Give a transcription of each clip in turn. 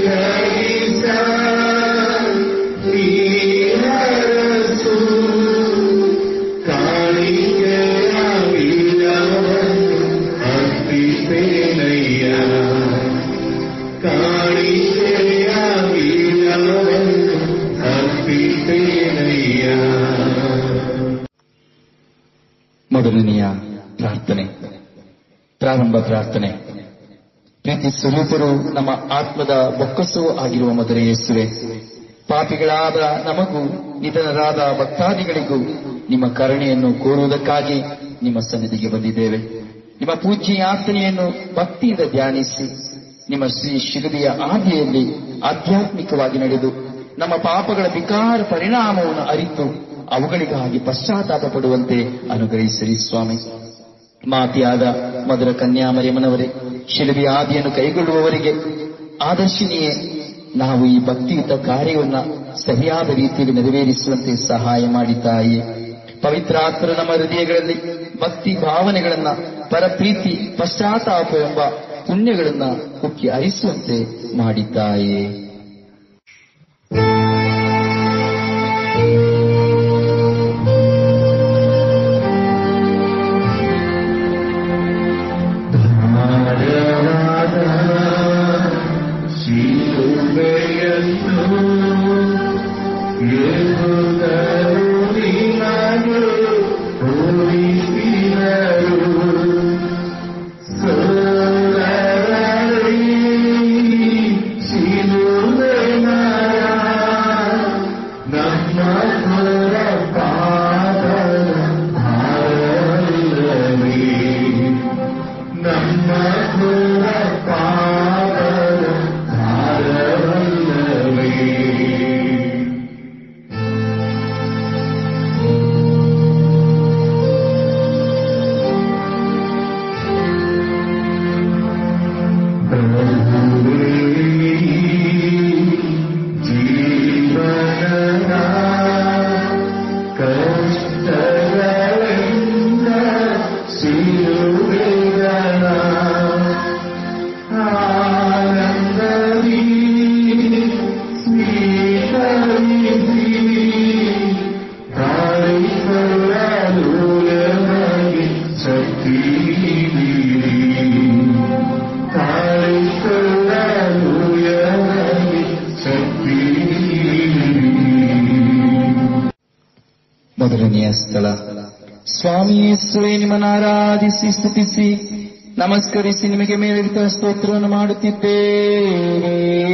ಮೊದಲನೆಯ ಪ್ರಾರ್ಥನೆ ಪ್ರಾರಂಭ ಪ್ರಾರ್ಥನೆ ಪ್ರೀತಿ ಸ್ವರೂಪರು ನಮ್ಮ ಆತ್ಮದ ಬೊಕ್ಕಸವೂ ಆಗಿರುವ ಮೊದಲೇ ಯೇಸುವೆ ಪಾಪಿಗಳಾದ ನಮಗೂ ನಿಧನರಾದ ಭಕ್ತಾದಿಗಳಿಗೂ ನಿಮ್ಮ ಕರುಣೆಯನ್ನು ಕೋರುವುದಕ್ಕಾಗಿ ನಿಮ್ಮ ಸನ್ನಿಧಿಗೆ ಬಂದಿದ್ದೇವೆ ನಿಮ್ಮ ಪೂಜ್ಯ ಯಾತನೆಯನ್ನು ಭಕ್ತಿಯಿಂದ ಧ್ಯಾನಿಸಿ ನಿಮ್ಮ ಶ್ರೀ ಶಿಲುಬೆಯ ಆದಿಯಲ್ಲಿ ಆಧ್ಯಾತ್ಮಿಕವಾಗಿ ನಡೆದು ನಮ್ಮ ಪಾಪಗಳ ವಿಕಾರ ಪರಿಣಾಮವನ್ನು ಅರಿತು ಅವುಗಳಿಗಾಗಿ ಪಶ್ಚಾತ್ತಾಪ ಪಡುವಂತೆ ಅನುಗ್ರಹಿಸಿರಿ ಸ್ವಾಮಿ ಮಾತಿಯಾದ ಮಧುರ ಕನ್ಯಾಮರಿಯಮ್ಮನವರೇ ಶಿಲುಬೆಯ ಆದಿಯನ್ನು ಕೈಗೊಳ್ಳುವವರಿಗೆ ಆದರ್ಶಿನಿಯೇ ನಾವು ಈ ಭಕ್ತಿಯುತ ಕಾರ್ಯವನ್ನ ಸರಿಯಾದ ರೀತಿಯಲ್ಲಿ ನೆರವೇರಿಸುವಂತೆ ಸಹಾಯ ಮಾಡಿ ತಾಯಿ ಪವಿತ್ರಾತ್ಮರ ನಮ್ಮ ಹೃದಯಗಳಲ್ಲಿ ಭಕ್ತಿ ಭಾವನೆಗಳನ್ನ ಪರಪ್ರೀತಿ ಪಶ್ಚಾತ್ತಾಪ ಎಂಬ ಪುಣ್ಯಗಳನ್ನ ಉಕ್ಕಿ ಹರಿಸುವಂತೆ ಮಾಡಿದ್ದಾಯೇ ಮೊದಲನೆಯ ಸ್ಥಳ ಸ್ವಾಮಿ ಯೇಸುವೆ ನಿಮ್ಮನ್ನು ಆರಾಧಿಸಿ ಸ್ತುತಿಸಿ ನಮಸ್ಕರಿಸಿ ನಿಮಗೆ ಮೇಲಿರಿತ ಸ್ತೋತ್ರವನ್ನು ಮಾಡುತ್ತಿದ್ದೇವೆ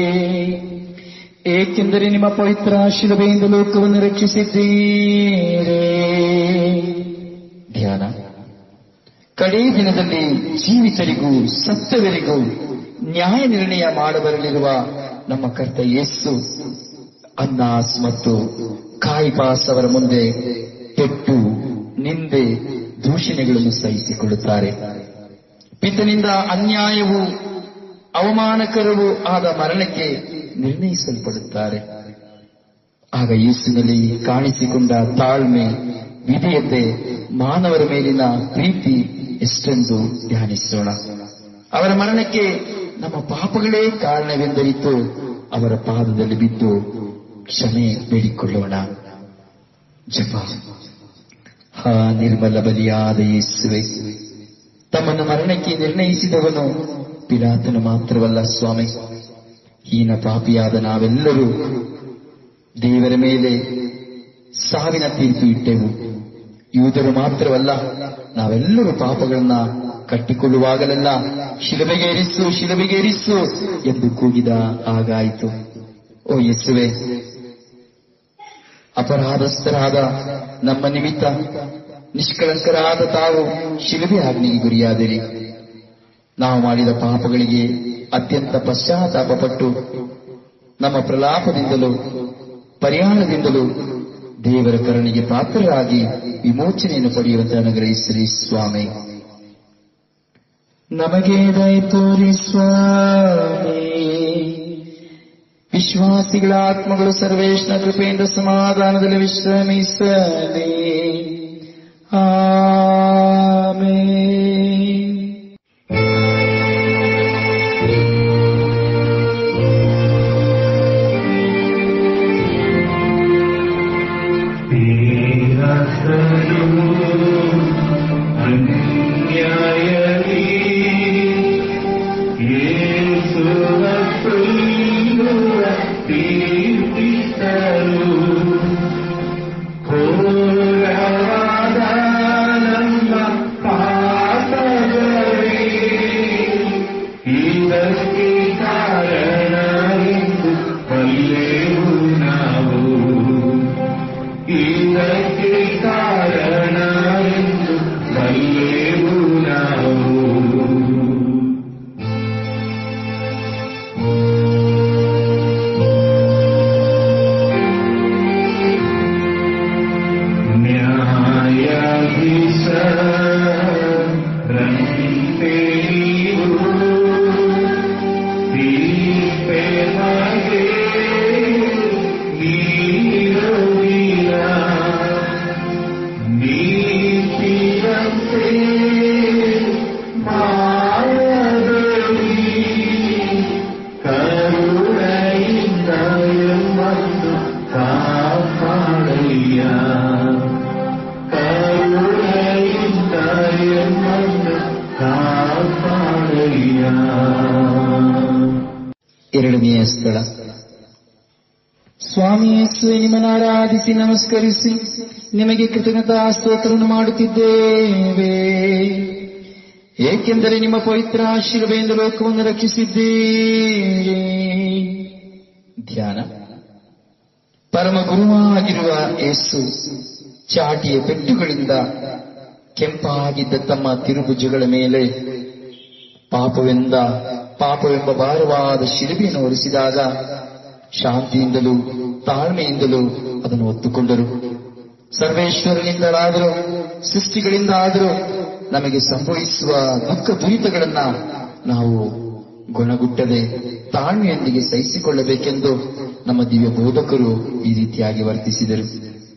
ಏಕೆಂದರೆ ನಿಮ್ಮ ಪವಿತ್ರ ಶಿಲುಬೆಯಿಂದ ಲೋಕವನ್ನು ರಕ್ಷಿಸಿದ್ದೀರೇ ಧ್ಯಾನ ಕಡೇ ದಿನದಲ್ಲಿ ಜೀವಿತರಿಗೂ ಸತ್ತವರಿಗೂ ನ್ಯಾಯ ನಿರ್ಣಯ ಮಾಡಬರಲಿರುವ ನಮ್ಮ ಕರ್ತ ಯೇಸು ಅನ್ನಾಸ್ ಮತ್ತು ಕಾಯಿಪಾಸ್ ಅವರ ಮುಂದೆ ಪೆಟ್ಟು ನಿಂದೆ ದೂಷಣೆಗಳನ್ನು ಸಹಿಸಿಕೊಳ್ಳುತ್ತಾರೆ ಪಿತನಿಂದ ಅನ್ಯಾಯವೂ ಅವಮಾನಕರವೂ ಆದ ಮರಣಕ್ಕೆ ನಿರ್ಣಯಿಸಲ್ಪಡುತ್ತಾರೆ ಆಗ ಯೇಸುವಿನಲ್ಲಿ ಕಾಣಿಸಿಕೊಂಡ ತಾಳ್ಮೆ ವಿಧೇಯತೆ ಮಾನವರ ಮೇಲಿನ ಪ್ರೀತಿ ಎಷ್ಟೆಂದು ಧ್ಯಾನಿಸೋಣ ಅವರ ಮರಣಕ್ಕೆ ನಮ್ಮ ಪಾಪಗಳೇ ಕಾರಣವೆಂದರಿತು ಅವರ ಪಾದದಲ್ಲಿ ಬಿದ್ದು ಕ್ಷಮೆ ಬೇಡಿಕೊಳ್ಳೋಣ ಜಪ ಹಾ ನಿರ್ಮಲ ಬಲಿಯಾದ ಯೇಸುವೆ ತಮ್ಮನ್ನು ಮರಣಕ್ಕೆ ನಿರ್ಣಯಿಸಿದವನು ಪಿಲಾತನು ಮಾತ್ರವಲ್ಲ ಸ್ವಾಮಿ ಹೀನ ಪಾಪಿಯಾದ ನಾವೆಲ್ಲರೂ ದೇವರ ಮೇಲೆ ಸಾವಿನ ತೀರ್ಪು ಇಟ್ಟೆವು ಯೂದರು ಮಾತ್ರವಲ್ಲ ನಾವೆಲ್ಲರೂ ಪಾಪಗಳನ್ನ ಕಟ್ಟಿಕೊಳ್ಳುವಾಗಲೆಲ್ಲ ಶಿಲುಬೆಗೇರಿಸು ಶಿಲುಬೆಗೇರಿಸು ಎಂದು ಕೂಗಿದ ಹಾಗಾಯಿತು ಓ ಯೇಸುವೆ ಅಪರಾಧಸ್ಥರಾದ ನಮ್ಮ ನಿಮಿತ್ತ ನಿಷ್ಕಳಂಕರಾದ ತಾವು ಶಿಲುಬೆ ಆಜ್ಞೆಗೆ ಗುರಿಯಾದಿರಿ ನಾವು ಮಾಡಿದ ಪಾಪಗಳಿಗೆ ಅತ್ಯಂತ ಪಶ್ಚಾತ್ತಾಪಪಟ್ಟು ನಮ್ಮ ಪ್ರಲಾಪದಿಂದಲೂ ಪರಿಹಾರದಿಂದಲೂ ದೇವರ ಕರುಣಿಗೆ ಪಾತ್ರರಾಗಿ ವಿಮೋಚನೆಯನ್ನು ಪಡೆಯುವಂತೆ ಅನುಗ್ರಹಿಸಿರಿ ಸ್ವಾಮಿ ನಮಗೆ ದಯ ತೋರಿ ಸ್ವಾಮಿ ವಿಶ್ವಾಸಿಗಳ ಆತ್ಮಗಳು ಸರ್ವೇಶ್ನ ಕೃಪೆಯಿಂದ ಸಮಾಧಾನದಲ್ಲಿ ವಿಶ್ರಮಿಸಲಿ ಆಮೇನ್ ಸ್ವಾಮಿ ಯೇಸುವೆ ನಿಮ್ಮನ್ನು ಆರಾಧಿಸಿ ನಮಸ್ಕರಿಸಿ ನಿಮಗೆ ಕೃತಜ್ಞತಾ ಸ್ತೋತ್ರವನ್ನು ಮಾಡುತ್ತಿದ್ದೇವೆ ಏಕೆಂದರೆ ನಿಮ್ಮ ಪವಿತ್ರ ಶಿಲುಬೆಯಿಂದ ಲೋಕವನ್ನು ರಕ್ಷಿಸಿದ್ದೀರಿ ಧ್ಯಾನ ಪರಮ ಗುರುವಾಗಿರುವ ಯೇಸು ಚಾಟಿಯ ಪೆಟ್ಟುಗಳಿಂದ ಕೆಂಪಾಗಿದ್ದ ತಮ್ಮ ತಿರುಭುಜಗಳ ಮೇಲೆ ಪಾಪವೆಂದ ಪಾಪವೆಂಬ ಭಾರವಾದ ಶಿಲುಬೆಯನ್ನು ಹೊರಿಸಿದಾಗ ಶಾಂತಿಯಿಂದಲೂ ತಾಳ್ಮೆಯಿಂದಲೂ ಅದನ್ನು ಒತ್ತುಕೊಂಡರು ಸರ್ವೇಶ್ವರನಿಂದಲಾದರೂ ಸೃಷ್ಟಿಗಳಿಂದ ಆದರೂ ನಮಗೆ ಸಂಭವಿಸುವ ದುಃಖ ದುರಿತಗಳನ್ನ ನಾವು ಗುಣಗುಟ್ಟದೆ ತಾಳ್ಮೆಯೊಂದಿಗೆ ಸಹಿಸಿಕೊಳ್ಳಬೇಕೆಂದು ನಮ್ಮ ದಿವ್ಯ ಬೋಧಕರು ಈ ರೀತಿಯಾಗಿ ವರ್ತಿಸಿದರು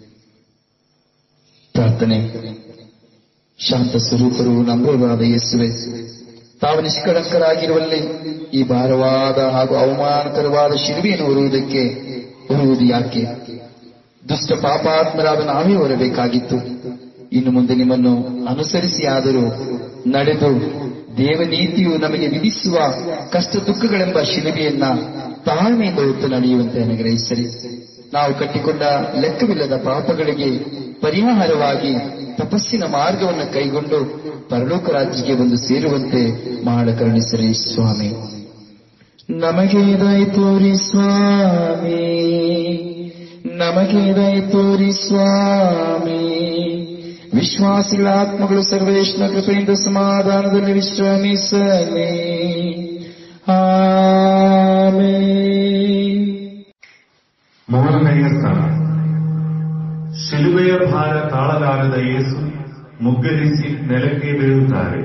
ಪ್ರಾರ್ಥನೆ ಶಾಂತ ಸ್ವರೂಪರು ನಮ್ರವಾದ ಯೇಸುವೆ ತಾವು ನಿಷ್ಕಳಂಕರಾಗಿರುವಲ್ಲಿ ಈ ಭಾರವಾದ ಹಾಗೂ ಅವಮಾನಕರವಾದ ಶಿಲುಬೆಯನ್ನು ಹೊರುವುದಕ್ಕೆ ಹೊರುವುದು ಯಾಕೆ ದುಷ್ಟ ಪಾಪಾತ್ಮರಾದ ನಾವೇ ಹೊರಬೇಕಾಗಿತ್ತು ಇನ್ನು ಮುಂದೆ ನಿಮ್ಮನ್ನು ಅನುಸರಿಸಿ ಆದರೂ ನಡೆದು ದೇವನೀತಿಯು ನಮಗೆ ವಿಧಿಸುವ ಕಷ್ಟ ದುಃಖಗಳೆಂಬ ಶಿಲುಬೆಯನ್ನ ತಾಳ್ಮೆಯಿಂದ ಹೊತ್ತು ನಡೆಯುವಂತೆ ಅನುಗ್ರಹಿಸರಿ ನಾವು ಕಟ್ಟಿಕೊಂಡ ಲೆಕ್ಕವಿಲ್ಲದ ಪಾಪಗಳಿಗೆ ಪರಿಹಾರವಾಗಿ ತಪಸ್ಸಿನ ಮಾರ್ಗವನ್ನು ಕೈಗೊಂಡು ಪರಲೋಕ ರಾಜ್ಯಕ್ಕೆ ಬಂದು ಸೇರುವಂತೆ ಮಾಡ ಕರುಣಿಸರಿ ಸ್ವಾಮಿ ನಮಗೆ ದಯ ತೋರಿ ಸ್ವಾಮಿ ನಮಗೆ ದಯ ತೋರಿ ಸ್ವಾಮಿ ವಿಶ್ವಾಸಿಗಳ ಆತ್ಮಗಳು ಸರ್ವೇಶ್ವರ ಕೃಪೆಯಿಂದ ಸಮಾಧಾನದಲ್ಲಿ ವಿಶ್ರಮಿಸಲಿ ಆಮೇನ್ ಮೂರನೆಯ ಸ್ಥಳ ಶಿಲುಬೆಯ ಭಾರ ತಾಳಲಾಗದ ಯೇಸು ಮುಗ್ಗರಿಸಿ ನೆಲಕ್ಕೆ ಬೀಳುತ್ತಾರೆ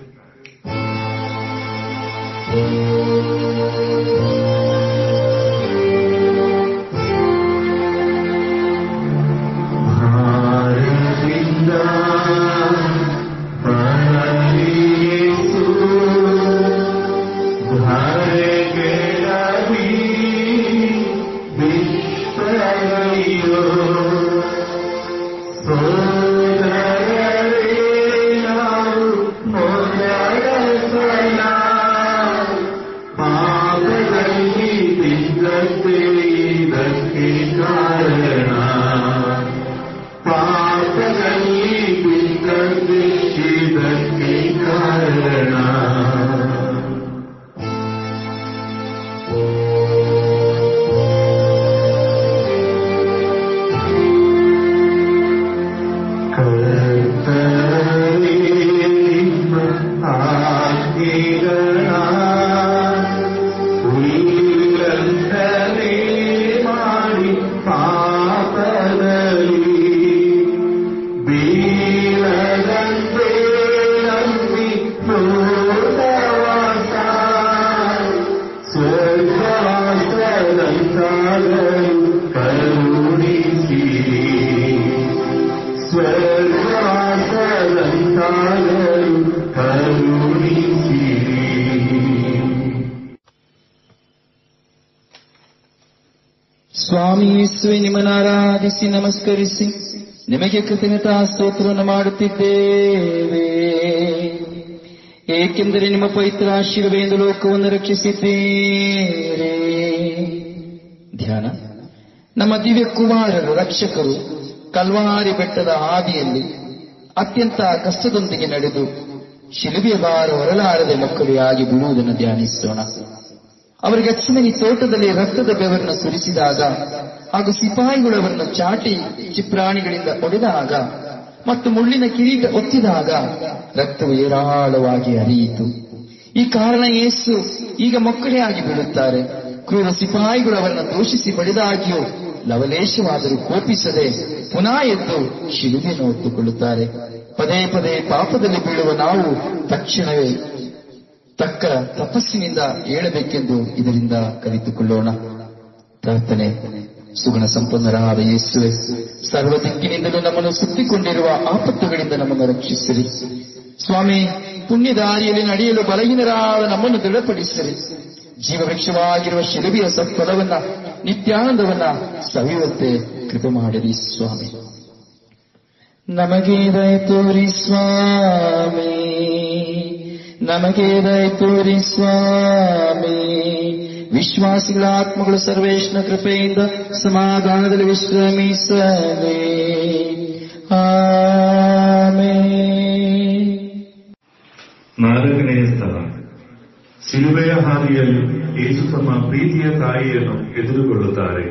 ಭಾರದಿಂದ ಬಳಲಿ ಯೇಸು ಧಾರೆಗೆಳವಿ ಬಿತ್ತನೆಯೋ ಸೋದರರೇ ನಾವು ಮೊದಲ ಸಲ ಪಾಪದಲ್ಲಿ ಬಿದ್ದದ್ದೇ ಇದಕ್ಕೆ ಕಾರಣ ಪಾಪದಲ್ಲಿ ಬಿದ್ದದ್ದೇ ಇದಕ್ಕೆ ಕಾರಣ ಕರ್ತನೇ ನಿಮ್ಮ ಆಜ್ಞೆಗಳ ಉಲ್ಲಂಘನೆ ಮಾಡಿ ಪಾಪದಲ್ಲಿ ಬೀಳದಂತೆ ನಂಬಿ ನೋಡವಾಸ ಸ್ವರ್ಗವಾಸದಂತಾಗಲು ಕರುಣಿಸಿರಿ ಸ್ವರ್ಗವಾಸದಂತಾಗಲು ಕರುಣಿಸಿರಿ ಸ್ವಾಮಿ ಯೇಸುವೆ ನಿಮ್ಮನ್ನು ಆರಾಧಿಸಿ ನಮಸ್ಕರಿಸಿ ನಿಮಗೆ ಕೃತಜ್ಞತಾ ಸ್ತೋತ್ರವನ್ನು ಮಾಡುತ್ತಿದ್ದೇವೆ ಏಕೆಂದರೆ ನಿಮ್ಮ ಪವಿತ್ರ ಶಿಲುಬೆಯಿಂದ ಲೋಕವನ್ನು ರಕ್ಷಿಸಿದ್ದೀರಿ ಧ್ಯಾನ ನಮ್ಮ ದಿವ್ಯ ಕುಮಾರರು ರಕ್ಷಕರು ಕಲ್ವಾರಿ ಬೆಟ್ಟದ ಹಾದಿಯಲ್ಲಿ ಅತ್ಯಂತ ಕಷ್ಟದೊಂದಿಗೆ ನಡೆದು ಶಿಲುಬೆಯ ಭಾರ ಹೊರಲಾರದೆ ಮಕ್ಕಳು ಆಗಿ ಬೀಳುವುದನ್ನು ಧ್ಯಾನಿಸೋಣ ಅವರಿಗೆ ಅಚ್ಚಮನಿ ತೋಟದಲ್ಲಿ ರಕ್ತದ ಬೆವರನ್ನು ಸುರಿಸಿದಾಗ ಹಾಗೂ ಸಿಪಾಯಿಗಳು ಅವರನ್ನು ಚಾಟಿ ಚಿಪ್ರಾಣಿಗಳಿಂದ ಹೊಡೆದಾಗ ಮತ್ತು ಮುಳ್ಳಿನ ಕಿರೀಟ ಒತ್ತಿದಾಗ ರಕ್ತವು ಏರಾಳವಾಗಿ ಹರಿಯಿತು ಈ ಕಾರಣ ಯೇಸು ಈಗ ಮಕ್ಕಳೇ ಆಗಿ ಬೀಳುತ್ತಾರೆ ಕ್ರೂರ ಸಿಪಾಯಿಗಳು ಅವರನ್ನು ದೂಷಿಸಿ ಬಡಿದಾಗಿಯೂ ಲವಲೇಶವಾದರೂ ಕೋಪಿಸದೆ ಪುನಃ ಎದ್ದು ಶಿಲುಬೆಯನ್ನು ಹೊತ್ತುಕೊಳ್ಳುತ್ತಾರೆ ಪದೇ ಪದೇ ಪಾಪದಲ್ಲಿ ಬೀಳುವ ನಾವು ತಕ್ಷಣವೇ ತಕ್ಕ ತಪಸ್ಸಿನಿಂದ ಏಳಬೇಕೆಂದು ಇದರಿಂದ ಕಲಿತುಕೊಳ್ಳೋಣ ಪ್ರಾರ್ಥನೆ ಸುಗುಣ ಸಂಪನ್ನರಾದ ಯೇಸುವೆ ಸರ್ವ ದಿಕ್ಕಿನಿಂದಲೂ ನಮ್ಮನ್ನು ಸುತ್ತಿಕೊಂಡಿರುವ ಆಪತ್ತುಗಳಿಂದ ನಮ್ಮನ್ನು ರಕ್ಷಿಸಿರಿ ಸ್ವಾಮಿ ಪುಣ್ಯ ದಾರಿಯಲ್ಲಿ ನಡೆಯಲು ಬಲಹೀನರಾದ ನಮ್ಮನ್ನು ದೃಢಪಡಿಸಿರಿ ಜೀವವೃಕ್ಷವಾಗಿರುವ ಶಿಲುಬೆಯ ಸತ್ಫಲವನ್ನ ನಿತ್ಯಾನಂದವನ್ನ ಸವಿಯುವಂತೆ ಕೃಪೆ ಮಾಡಿರಿ ಸ್ವಾಮಿ ನಮಗೆ ದಯ ತೋರಿ ಸ್ವಾಮಿ ನಮಗೆ ದಯ ತೋರಿ ಸ್ವಾಮಿ ವಿಶ್ವಾಸಿಗಳ ಆತ್ಮಗಳು ಸರ್ವೇಶ್ವರ ಕೃಪೆಯಿಂದ ಸಮಾಧಾನದಲ್ಲಿ ವಿಶ್ರಮಿಸಲಿ ಆಮೆನ್. ನಾಲ್ಕನೆಯ ಸ್ಥಳ ಸಿಲುಬೆಯ ಹಾದಿಯಲ್ಲಿ ಯೇಸು ತಮ್ಮ ಪ್ರೀತಿಯ ತಾಯಿಯನ್ನು ಎದುರುಗೊಳ್ಳುತ್ತಾರೆ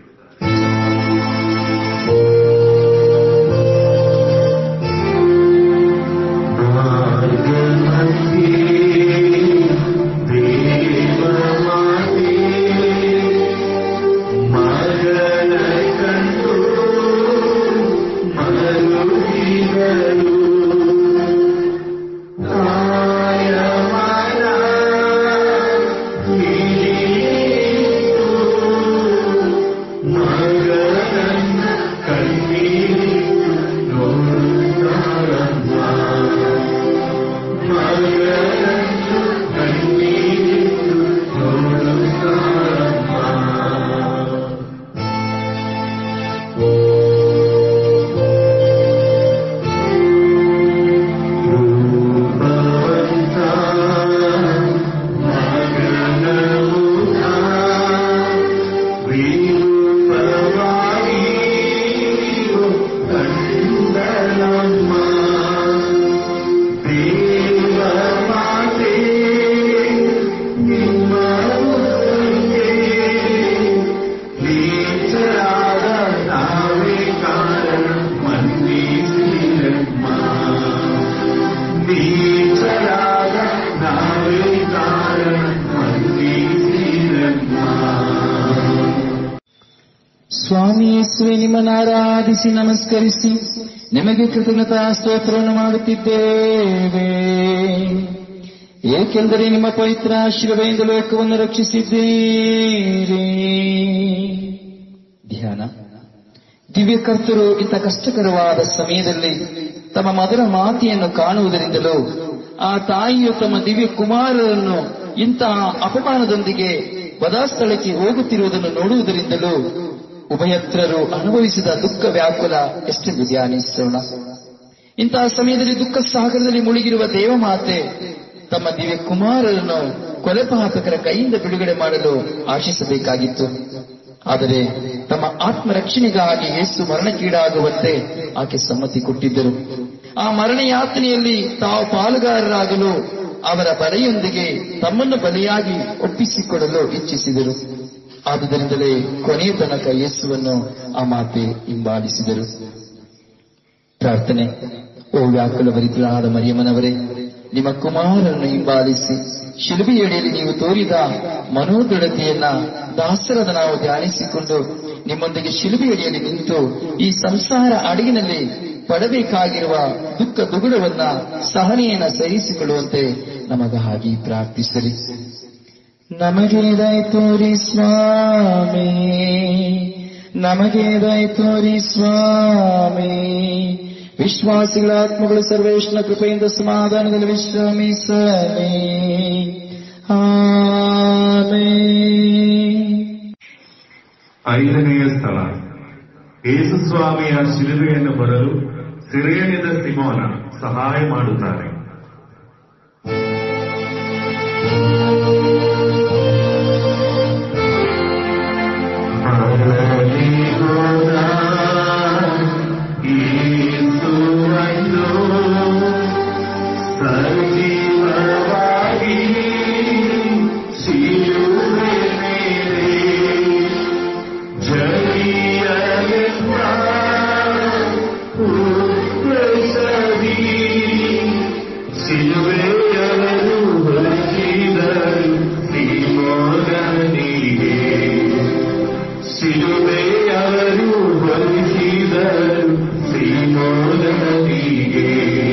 ಸ್ವಾಮಿ ಯೇಸುವೆ ನಿಮ್ಮನ್ನು ಆರಾಧಿಸಿ ನಮಸ್ಕರಿಸಿ ನಿಮಗೆ ಕೃತಜ್ಞತಾ ಸ್ತೋತ್ರವನ್ನು ಮಾಡುತ್ತಿದ್ದೇವೆ ಏಕೆಂದರೆ ನಿಮ್ಮ ಪವಿತ್ರ ಶಿಲುಬೆಯಿಂದ ಲೋಕವನ್ನು ರಕ್ಷಿಸಿದ್ದೀರಿ ಧ್ಯಾನ ದಿವ್ಯಕರ್ತರು ಇಂಥ ಕಷ್ಟಕರವಾದ ಸಮಯದಲ್ಲಿ ತಮ್ಮ ಮಧುರ ಮಾತೆಯನ್ನು ಕಾಣುವುದರಿಂದಲೂ ಆ ತಾಯಿಯು ತಮ್ಮ ದಿವ್ಯ ಕುಮಾರರನ್ನು ಇಂತಹ ಅಪಮಾನದೊಂದಿಗೆ ವಧಾಸ್ಥಳಕ್ಕೆ ಹೋಗುತ್ತಿರುವುದನ್ನು ನೋಡುವುದರಿಂದಲೂ ಉಭಯತ್ರರು ಅನುಭವಿಸಿದ ದುಃಖ ವ್ಯಾಕುಲ ಎಷ್ಟೆಂದು ಧ್ಯಾನಿಸೋಣ ಇಂತಹ ಸಮಯದಲ್ಲಿ ದುಃಖ ಸಾಗರದಲ್ಲಿ ಮುಳುಗಿರುವ ದೇವಮಾತೆ ತಮ್ಮ ದಿವ್ಯ ಕುಮಾರರನ್ನು ಕೊಲೆಪಾತಕರ ಕೈಯಿಂದ ಬಿಡುಗಡೆ ಮಾಡಲು ಆಶಿಸಬೇಕಾಗಿತ್ತು ಆದರೆ ತಮ್ಮ ಆತ್ಮರಕ್ಷಣೆಗಾಗಿ ಯೇಸು ಮರಣಕ್ಕೀಡಾಗುವಂತೆ ಆಕೆ ಸಮ್ಮತಿ ಕೊಟ್ಟಿದ್ದರು ಆ ಮರಣ ಯಾತನೆಯಲ್ಲಿ ತಾವು ಪಾಲುಗಾರರಾಗಲು ಅವರ ಬಲೆಯೊಂದಿಗೆ ತಮ್ಮನ್ನು ಬಲಿಯಾಗಿ ಒಪ್ಪಿಸಿಕೊಡಲು ಇಚ್ಛಿಸಿದರು ಆದುದರಿಂದಲೇ ಕೊನೆಯ ತನಕ ಯೇಸುವನ್ನು ಆ ಮಾತೆ ಹಿಂಬಾಲಿಸಿದರು ಪ್ರಾರ್ಥನೆ ಓ ವ್ಯಾಕುಲಭರಿತರಾದ ಮರಿಯಮ್ಮನವರೇ ನಿಮ್ಮ ಕುಮಾರರನ್ನು ಹಿಂಬಾಲಿಸಿ ಶಿಲುಬೆಯಡಿಯಲ್ಲಿ ನೀವು ತೋರಿದ ಮನೋದೃಢತೆಯನ್ನ ದಾಸರದ ನಾವು ಧ್ಯಾನಿಸಿಕೊಂಡು ನಿಮ್ಮೊಂದಿಗೆ ಶಿಲುಬೆಯಡಿಯಲ್ಲಿ ನಿಂತು ಈ ಸಂಸಾರ ಅಡಗಿನಲ್ಲಿ ಪಡಬೇಕಾಗಿರುವ ದುಃಖ ದುಗುಡವನ್ನ ಸಹನೆಯನ್ನ ಸಹಿಸಿಕೊಳ್ಳುವಂತೆ ನಮಗಾಗಿ ಪ್ರಾರ್ಥಿಸಲಿ ನಮಗೆ ದಯ ತೋರಿ ಸ್ವಾಮಿ ನಮಗೆ ದಯ ತೋರಿ ಸ್ವಾಮಿ ವಿಶ್ವಾಸಿಗಳ ಆತ್ಮಗಳು ಸರ್ವೇಶ್ವರ ಕೃಪೆಯಿಂದ ಸಮಾಧಾನದಲ್ಲಿ ವಿಶ್ರಮಿಸಲಿ ಆಮೆನ್. ಐದನೆಯ ಸ್ಥಳ ಯೇಸು ಸ್ವಾಮಿಯ ಶಿಲುಬೆಯನ್ನು ಬರಲು ಸಿರೇನಿದ ಸಿಮೋನ ಸಹಾಯ ಮಾಡುತ್ತಾನೆ ಸಿಲುವೆಯವರು ಹೊರಚಿದರು ಸಿಮೋನನಿಗೆ ಸಿಲುವೆಯವರು ಹೊರಚಿದರು ಸಿಮೋನನಿಗೆ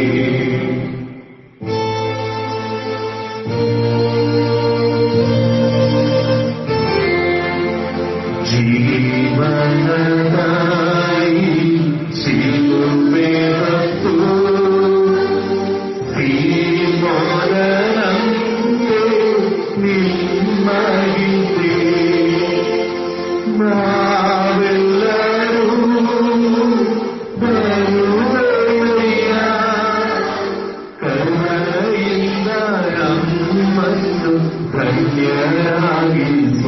ಜೀವನದಾಯಿ ಸಿಲುವೆ ಹೊತ್ತು ಶ್ರೀಮೋದರಂತೆ ನಿಮ್ಮಹಿತೆ ನಾವೆಲ್ಲರೂ ಬರುವೆಯ ಕರುಣೆಯಿಂದ ನಮ್ಮನ್ನು ಧನ್ಯರಾಗಿಸು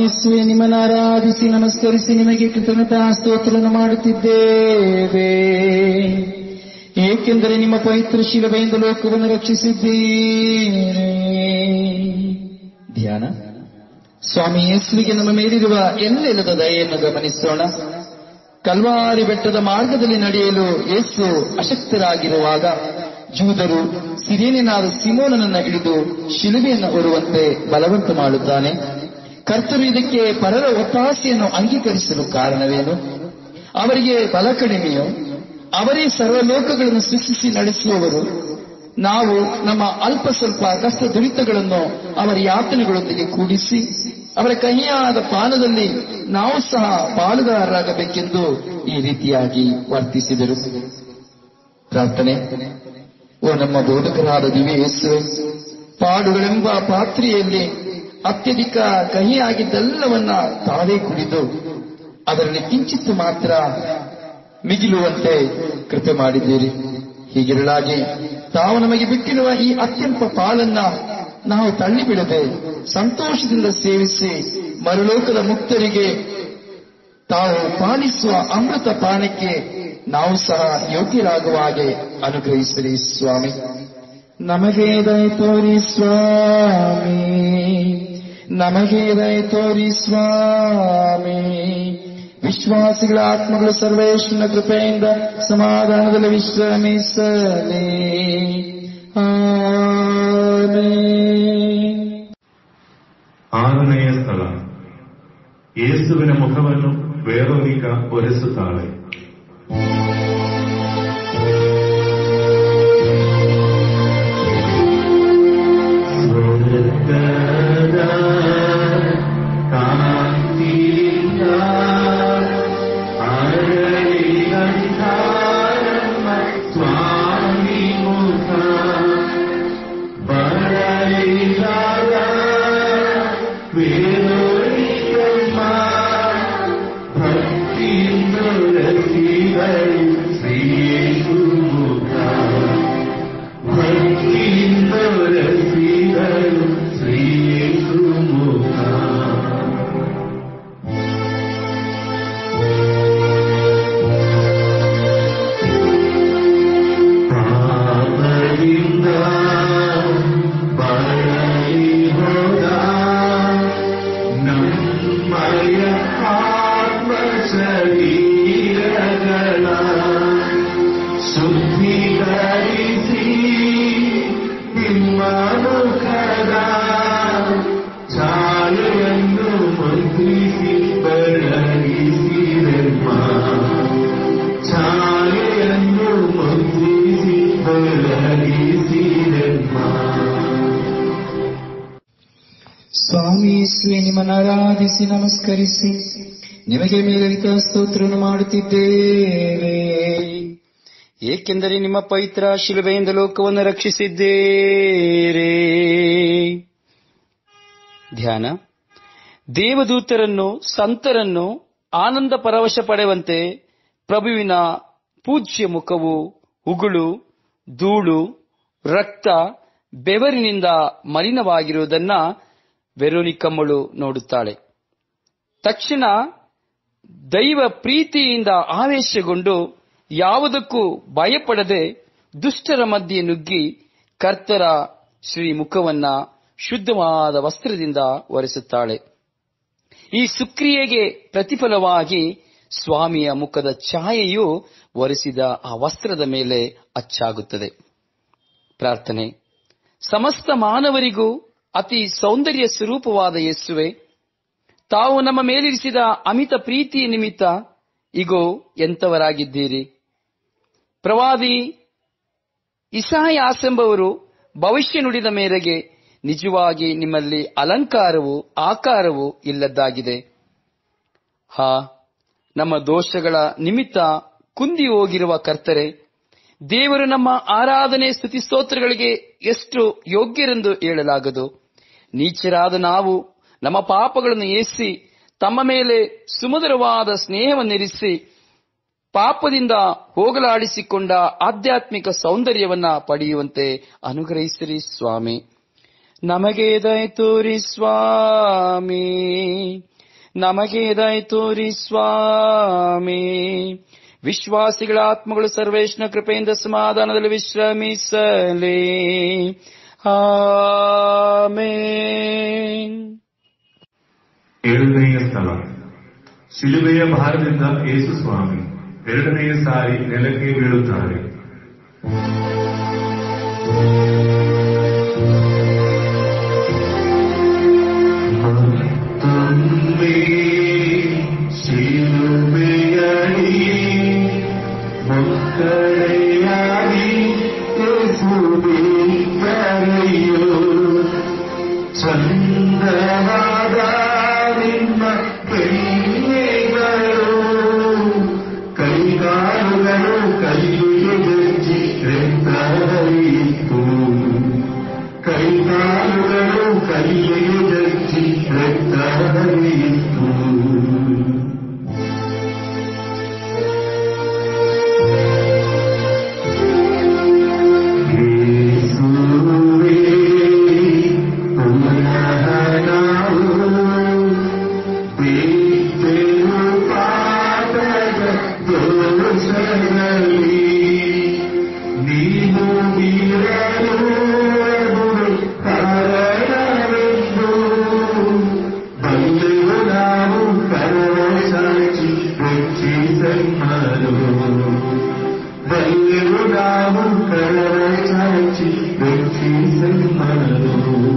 ಯೇಸುವೆ ನಿಮ್ಮನ್ನು ಆರಾಧಿಸಿ ನಮಸ್ಕರಿಸಿ ನಿಮಗೆ ಕೃತಜ್ಞತಾ ಸ್ತೋತ್ರವನ್ನು ಮಾಡುತ್ತಿದ್ದೇವೆ ಏಕೆಂದರೆ ನಿಮ್ಮ ಪವಿತ್ರ ಶಿಲಭೆಯಿಂದ ಲೋಕವನ್ನು ರಕ್ಷಿಸಿದ್ದೀರಿ ಧ್ಯಾನ ಸ್ವಾಮಿ ಯೇಸುವಿಗೆ ನಮ್ಮ ಮೇಲಿರುವ ಎಲ್ಲೆಲ್ಲದ ದಯೆಯನ್ನು ಗಮನಿಸೋಣ ಕಲ್ವಾರಿ ಬೆಟ್ಟದ ಮಾರ್ಗದಲ್ಲಿ ನಡೆಯಲು ಯೇಸು ಅಶಕ್ತರಾಗಿರುವಾಗ ಜೂದರು ಸಿರೇನಿನಾದ ಸಿಮೋನನನ್ನ ಹಿಡಿದು ಶಿಲುಬೆಯನ್ನು ಹೊರುವಂತೆ ಬಲವಂತ ಮಾಡುತ್ತಾನೆ ಕರ್ತರು ಇದಕ್ಕೆ ಪರರ ಒತ್ತಾಸೆಯನ್ನು ಅಂಗೀಕರಿಸಲು ಕಾರಣವೇನು ಅವರಿಗೆ ಬಲ ಕಡಿಮೆಯೋ ಅವರೇ ಸರ್ವಲೋಕಗಳನ್ನು ಸೃಷ್ಟಿಸಿ ನಡೆಸುವವರು ನಾವು ನಮ್ಮ ಅಲ್ಪ ಸ್ವಲ್ಪ ಕಷ್ಟ ದುರಿತಗಳನ್ನು ಅವರ ಯಾತನೆಗಳೊಂದಿಗೆ ಕೂಡಿಸಿ ಅವರ ಕಹಿಯಾದ ಪಾನದಲ್ಲಿ ನಾವು ಸಹ ಪಾಲುದಾರರಾಗಬೇಕೆಂದು ಈ ರೀತಿಯಾಗಿ ವರ್ತಿಸಿದರು ಪ್ರಾರ್ಥನೆ ಓ ನಮ್ಮ ಬೋಧಕರಾದ ದಿವ್ಯ ಯೇಸುವೆ ಪಾಡುಗಳೆಂಬ ಪಾತ್ರೆಯಲ್ಲಿ ಅತ್ಯಧಿಕ ಕಹಿಯಾಗಿದ್ದೆಲ್ಲವನ್ನ ತಾವೇ ಕುಡಿದು ಅದರಲ್ಲಿ ಕಿಂಚಿತ್ತು ಮಾತ್ರ ಮಿಗಿಲುವಂತೆ ಕೃಪೆ ಮಾಡಿದ್ದೀರಿ ಹೀಗಿರಲಾಗಿ ತಾವು ನಮಗೆ ಬಿಟ್ಟಿರುವ ಈ ಅತ್ಯಲ್ಪ ಪಾಲನ್ನ ನಾವು ತಳ್ಳಿಬಿಡದೆ ಸಂತೋಷದಿಂದ ಸೇವಿಸಿ ಮರುಲೋಕದ ಮುಕ್ತರಿಗೆ ತಾವು ಪಾಲಿಸುವ ಅಮೃತ ಪಾನಕ್ಕೆ ನಾವು ಸಹ ಯೋಗ್ಯರಾಗುವ ಹಾಗೆ ಅನುಗ್ರಹಿಸಿರಿ ಸ್ವಾಮಿ ನಮಗೆ ದಯ ತೋರಿ ಸ್ವಾಮಿ ನಮಗೆ ದಯ ತೋರಿ ಸ್ವಾಮಿ ವಿಶ್ವಾಸಿಗಳ ಆತ್ಮಗಳು ಸರ್ವೇಶ್ವರನ ಕೃಪೆಯಿಂದ ಸಮಾಧಾನದಲ್ಲಿ ವಿಶ್ರಮಿಸಲಿ ಆಮೆನ್. ಆರನೆಯ ಸ್ಥಳ ಯೇಸುವಿನ ಮುಖವನ್ನು ವೇರೋನಿಕ ಒರೆಸುತ್ತಾಳೆ ಸ್ವರ್ಗದ ಕಾಂತಿಯಿಂದ ಅರಳಿದಂಥ ನಮ್ಮ ಸ್ವಾಮಿ ಮುಖ ಬರಲಿದಾಗ ವೇರೋನಿಕಮ್ಮ ಭಕ್ತಿಯಿಂದ ರಸಿಗಳು ಶ್ರೀಯೇಸು ಮುಖ ಭಕ್ತಿಯಿಂದ ರಸಿಗಳು ಶ್ರೀಯೇಸು ಮುಖ ಪಾಪದಿಂದ ಬಳಲಿ ಹೋದ ನಮ್ಮಯ ಆತ್ಮ ಶರೀರಗಳ ಶುದ್ಧೀಕರಿಸಿ ನಿಮ್ಮ ಮುಖದ ಚಾಲೆಯನ್ನು ಮುದ್ರಿಸಿ ಬೆಳಗಿಸಿದೆಮ್ಮ ಚಾಲೆಯನ್ನು ಮುದ್ರಿಸಿ ಬೆಳಗಿಸಿದೆಮ್ಮ ಸ್ವಾಮಿ ಯೇಸುವೆ ನಿಮ್ಮನ್ನು ಆರಾಧಿಸಿ ನಮಸ್ಕರಿಸಿ ನಿಮಗೆ ಮೇಲರಿತ ಸ್ತೋತ್ರವನ್ನು ಮಾಡುತ್ತಿದ್ದೇವೆ ಏಕೆಂದರೆ ನಿಮ್ಮ ಪವಿತ್ರ ಶಿಲುಬೆಯಿಂದ ಲೋಕವನ್ನು ರಕ್ಷಿಸಿದ್ದೀರಿ ಧ್ಯಾನ ದೇವದೂತರನ್ನು ಸಂತರನ್ನು ಆನಂದ ಪರವಶ ಪಡೆಯುವಂತೆ ಪ್ರಭುವಿನ ಪೂಜ್ಯ ಮುಖವು ಉಗುಳು ಧೂಳು ರಕ್ತ ಬೆವರಿನಿಂದ ಮಲಿನವಾಗಿರುವುದನ್ನ ವೆರೋನಿಕಮ್ಮಳು ನೋಡುತ್ತಾಳೆ ತಕ್ಷಣ ದೈವ ಪ್ರೀತಿಯಿಂದ ಆವೇಶಗೊಂಡು ಯಾವುದಕ್ಕೂ ಭಯಪಡದೆ ದುಷ್ಟರ ಮಧ್ಯೆ ನುಗ್ಗಿ ಕರ್ತರ ಶ್ರೀ ಮುಖವನ್ನ ಶುದ್ಧವಾದ ವಸ್ತ್ರದಿಂದ ಒರೆಸುತ್ತಾಳೆ ಈ ಸುಕ್ರಿಯೆಗೆ ಪ್ರತಿಫಲವಾಗಿ ಸ್ವಾಮಿಯ ಮುಖದ ಛಾಯೆಯು ಒರೆಸಿದ ಆ ವಸ್ತ್ರದ ಮೇಲೆ ಅಚ್ಚಾಗುತ್ತದೆ ಪ್ರಾರ್ಥನೆ ಸಮಸ್ತ ಮಾನವರಿಗೂ ಅತಿ ಸೌಂದರ್ಯ ಸ್ವರೂಪವಾದ ಯೇಸುವೆ ತಾವು ನಮ್ಮ ಮೇಲಿರಿಸಿದ ಅಮಿತ ಪ್ರೀತಿಯ ನಿಮಿತ್ತ ಇಗೋ ಎಂತವರಾಗಿದ್ದೀರಿ ಪ್ರವಾದಿ ಇಸಾಯಾಸೆಂಬವರು ಭವಿಷ್ಯ ನುಡಿದ ಮೇರೆಗೆ ನಿಜವಾಗಿ ನಿಮ್ಮಲ್ಲಿ ಅಲಂಕಾರವು ಆಕಾರವು ಇಲ್ಲದ್ದಾಗಿದೆ ಹಾ ನಮ್ಮ ದೋಷಗಳ ನಿಮಿತ್ತ ಕುಂದಿ ಹೋಗಿರುವ ಕರ್ತರೆ ದೇವರು ನಮ್ಮ ಆರಾಧನೆ ಸ್ತುತಿ ಸ್ತೋತ್ರಗಳಿಗೆ ಎಷ್ಟು ಯೋಗ್ಯರೆಂದು ಹೇಳಲಾಗದು ನೀಚರಾದ ನಾವು ನಮ್ಮ ಪಾಪಗಳನ್ನು ಏಸಿ ತಮ್ಮ ಮೇಲೆ ಸುಮಧುರವಾದ ಸ್ನೇಹವನ್ನಿರಿಸಿ ಪಾಪದಿಂದ ಹೋಗಲಾಡಿಸಿಕೊಂಡ ಆಧ್ಯಾತ್ಮಿಕ ಸೌಂದರ್ಯವನ್ನ ಪಡೆಯುವಂತೆ ಅನುಗ್ರಹಿಸಿರಿ ಸ್ವಾಮಿ ನಮಗೆ ದಯ ತೋರಿ ಸ್ವಾಮಿ ನಮಗೆ ದಯ ತೋರಿ ಸ್ವಾಮಿ ವಿಶ್ವಾಸಿಗಳ ಆತ್ಮಗಳು ಸರ್ವೇಶ್ನ ಕೃಪೆಯಿಂದ ಸಮಾಧಾನದಲ್ಲಿ ವಿಶ್ರಮಿಸಲಿ ಆಮೇನ್ ಏಳನೆಯ ಸ್ಥಳ ಶಿಲುಬೆಯ ಭಾರದಿಂದ ಯೇಸು ಸ್ವಾಮಿ ಎರಡನೆಯ ಸಾರಿ ನೆಲಕ್ಕೆ ಬೀಳುತ್ತಾರೆ ಮತ್ತೊಮ್ಮೆ ಶಿಲುಬೆಯಡಿ ಮಕ್ಕಳೆಯಾಗಿ ಯೇಸುವೆ ಕರೆಯೋ ಚಂದವಾದ ನಿಮ್ಮ ಕೈಗಳು ಕೈಗಾಲುಗಳು ಕಲ್ಲಿಗೆ ಗಜ್ಜಿ ರಕ್ತಹರಿಯಿತು ಕೈಗಾಲುಗಳು ಕಲ್ಲಿಗೆ ಗಜ್ಜಿ ರಕ್ತಹರಿಯಿತು ಯೇಸುವೇ ಪುನಃ ನಾವು ಬಿದ್ದೆವು ಪಾಪದ ದೋಷದಲ್ಲಿ ನೀನು ಬೀರಲು ಕಾರಣವೆಂದು ಬಲ್ಲೆವು ನಾವು ಕರವ ಸಾಕ್ಷಿ ರಕ್ಷಿಸನ್ನರು ಬಲ್ಲೆವು ನಾವು ಕರವ ಸಾಕ್ಷಿ ರಕ್ಷಿಸನ್ನರು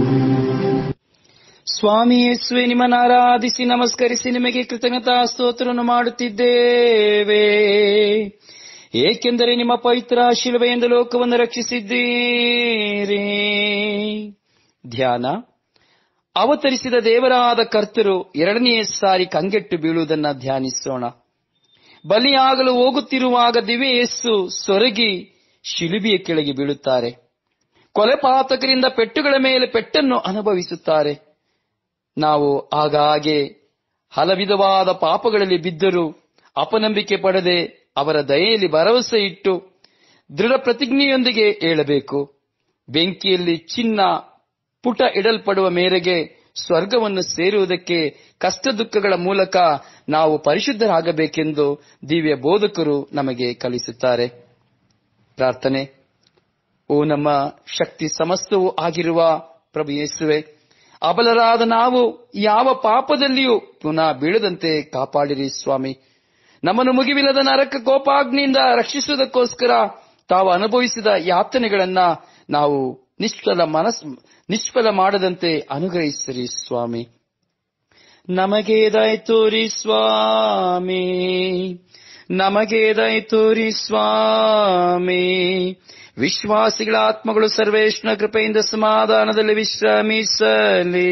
ಸ್ವಾಮಿ ಯೇಸುವೆ ನಿಮ್ಮನ್ನು ಆರಾಧಿಸಿ ನಮಸ್ಕರಿಸಿ ನಿಮಗೆ ಕೃತಜ್ಞತಾ ಸ್ತೋತ್ರವನ್ನು ಮಾಡುತ್ತಿದ್ದೇವೆ ಏಕೆಂದರೆ ನಿಮ್ಮ ಪವಿತ್ರ ಶಿಲುಬೆಯಿಂದ ಲೋಕವನ್ನು ರಕ್ಷಿಸಿದ್ದೀರಿ ಧ್ಯಾನ ಅವತರಿಸಿದ ದೇವರಾದ ಕರ್ತರು ಎರಡನೆಯ ಸಾರಿ ಕಂಗೆಟ್ಟು ಬೀಳುವುದನ್ನು ಧ್ಯಾನಿಸೋಣ ಬಲಿಯಾಗಲು ಹೋಗುತ್ತಿರುವಾಗ ದಿವ್ಯ ಯೇಸು ಸೊರಗಿ ಶಿಲುಬೆಯ ಕೆಳಗೆ ಬೀಳುತ್ತಾರೆ ಕೊಲೆಪಾತಕರಿಂದ ಪೆಟ್ಟುಗಳ ಮೇಲೆ ಪೆಟ್ಟನ್ನು ಅನುಭವಿಸುತ್ತಾರೆ ನಾವು ಆಗಾಗ್ಗೆ ಹಲವಿಧವಾದ ಪಾಪಗಳಲ್ಲಿ ಬಿದ್ದರೂ ಅಪನಂಬಿಕೆ ಪಡೆದೆ ಅವರ ದಯೆಯಲ್ಲಿ ಭರವಸೆ ಇಟ್ಟು ದೃಢ ಪ್ರತಿಜ್ಞೆಯೊಂದಿಗೆ ಏಳಬೇಕು ಬೆಂಕಿಯಲ್ಲಿ ಚಿನ್ನ ಪುಟ ಇಡಲ್ಪಡುವ ಮೇರೆಗೆ ಸ್ವರ್ಗವನ್ನು ಸೇರುವುದಕ್ಕೆ ಕಷ್ಟ ದುಃಖಗಳ ಮೂಲಕ ನಾವು ಪರಿಶುದ್ಧರಾಗಬೇಕೆಂದು ದಿವ್ಯ ಬೋಧಕರು ನಮಗೆ ಕಲಿಸುತ್ತಾರೆ ಪ್ರಾರ್ಥನೆ ಓ ನಮ್ಮ ಶಕ್ತಿ ಸಮಸ್ತವೂ ಆಗಿರುವ ಪ್ರಭು ಯೇಸುವೆ ಅಬಲರಾದ ನಾವು ಯಾವ ಪಾಪದಲ್ಲಿಯೂ ಪುನಃ ಬೀಳದಂತೆ ಕಾಪಾಡಿರಿ ಸ್ವಾಮಿ ನಮ್ಮನ್ನು ಮುಗಿವಿಲ್ಲದ ನರಕ ಕೋಪಾಗ್ನಿಯಿಂದ ರಕ್ಷಿಸುವುದಕ್ಕೋಸ್ಕರ ತಾವು ಅನುಭವಿಸಿದ ಯಾತನೆಗಳನ್ನ ನಾವು ನಿಷ್ಫಲ ಮನಸ್ ನಿಷ್ಫಲ ಮಾಡದಂತೆ ಅನುಗ್ರಹಿಸಿರಿ ಸ್ವಾಮಿ ನಮಗೆ ದಯ ತೋರಿ ಸ್ವಾಮಿ ನಮಗೆ ದಯ ತೋರಿ ಸ್ವಾಮಿ ವಿಶ್ವಾಸಿಗಳ ಆತ್ಮಗಳು ಸರ್ವೇಶ್ವರ ಕೃಪೆಯಿಂದ ಸಮಾಧಾನದಲ್ಲಿ ವಿಶ್ರಮಿಸಲಿ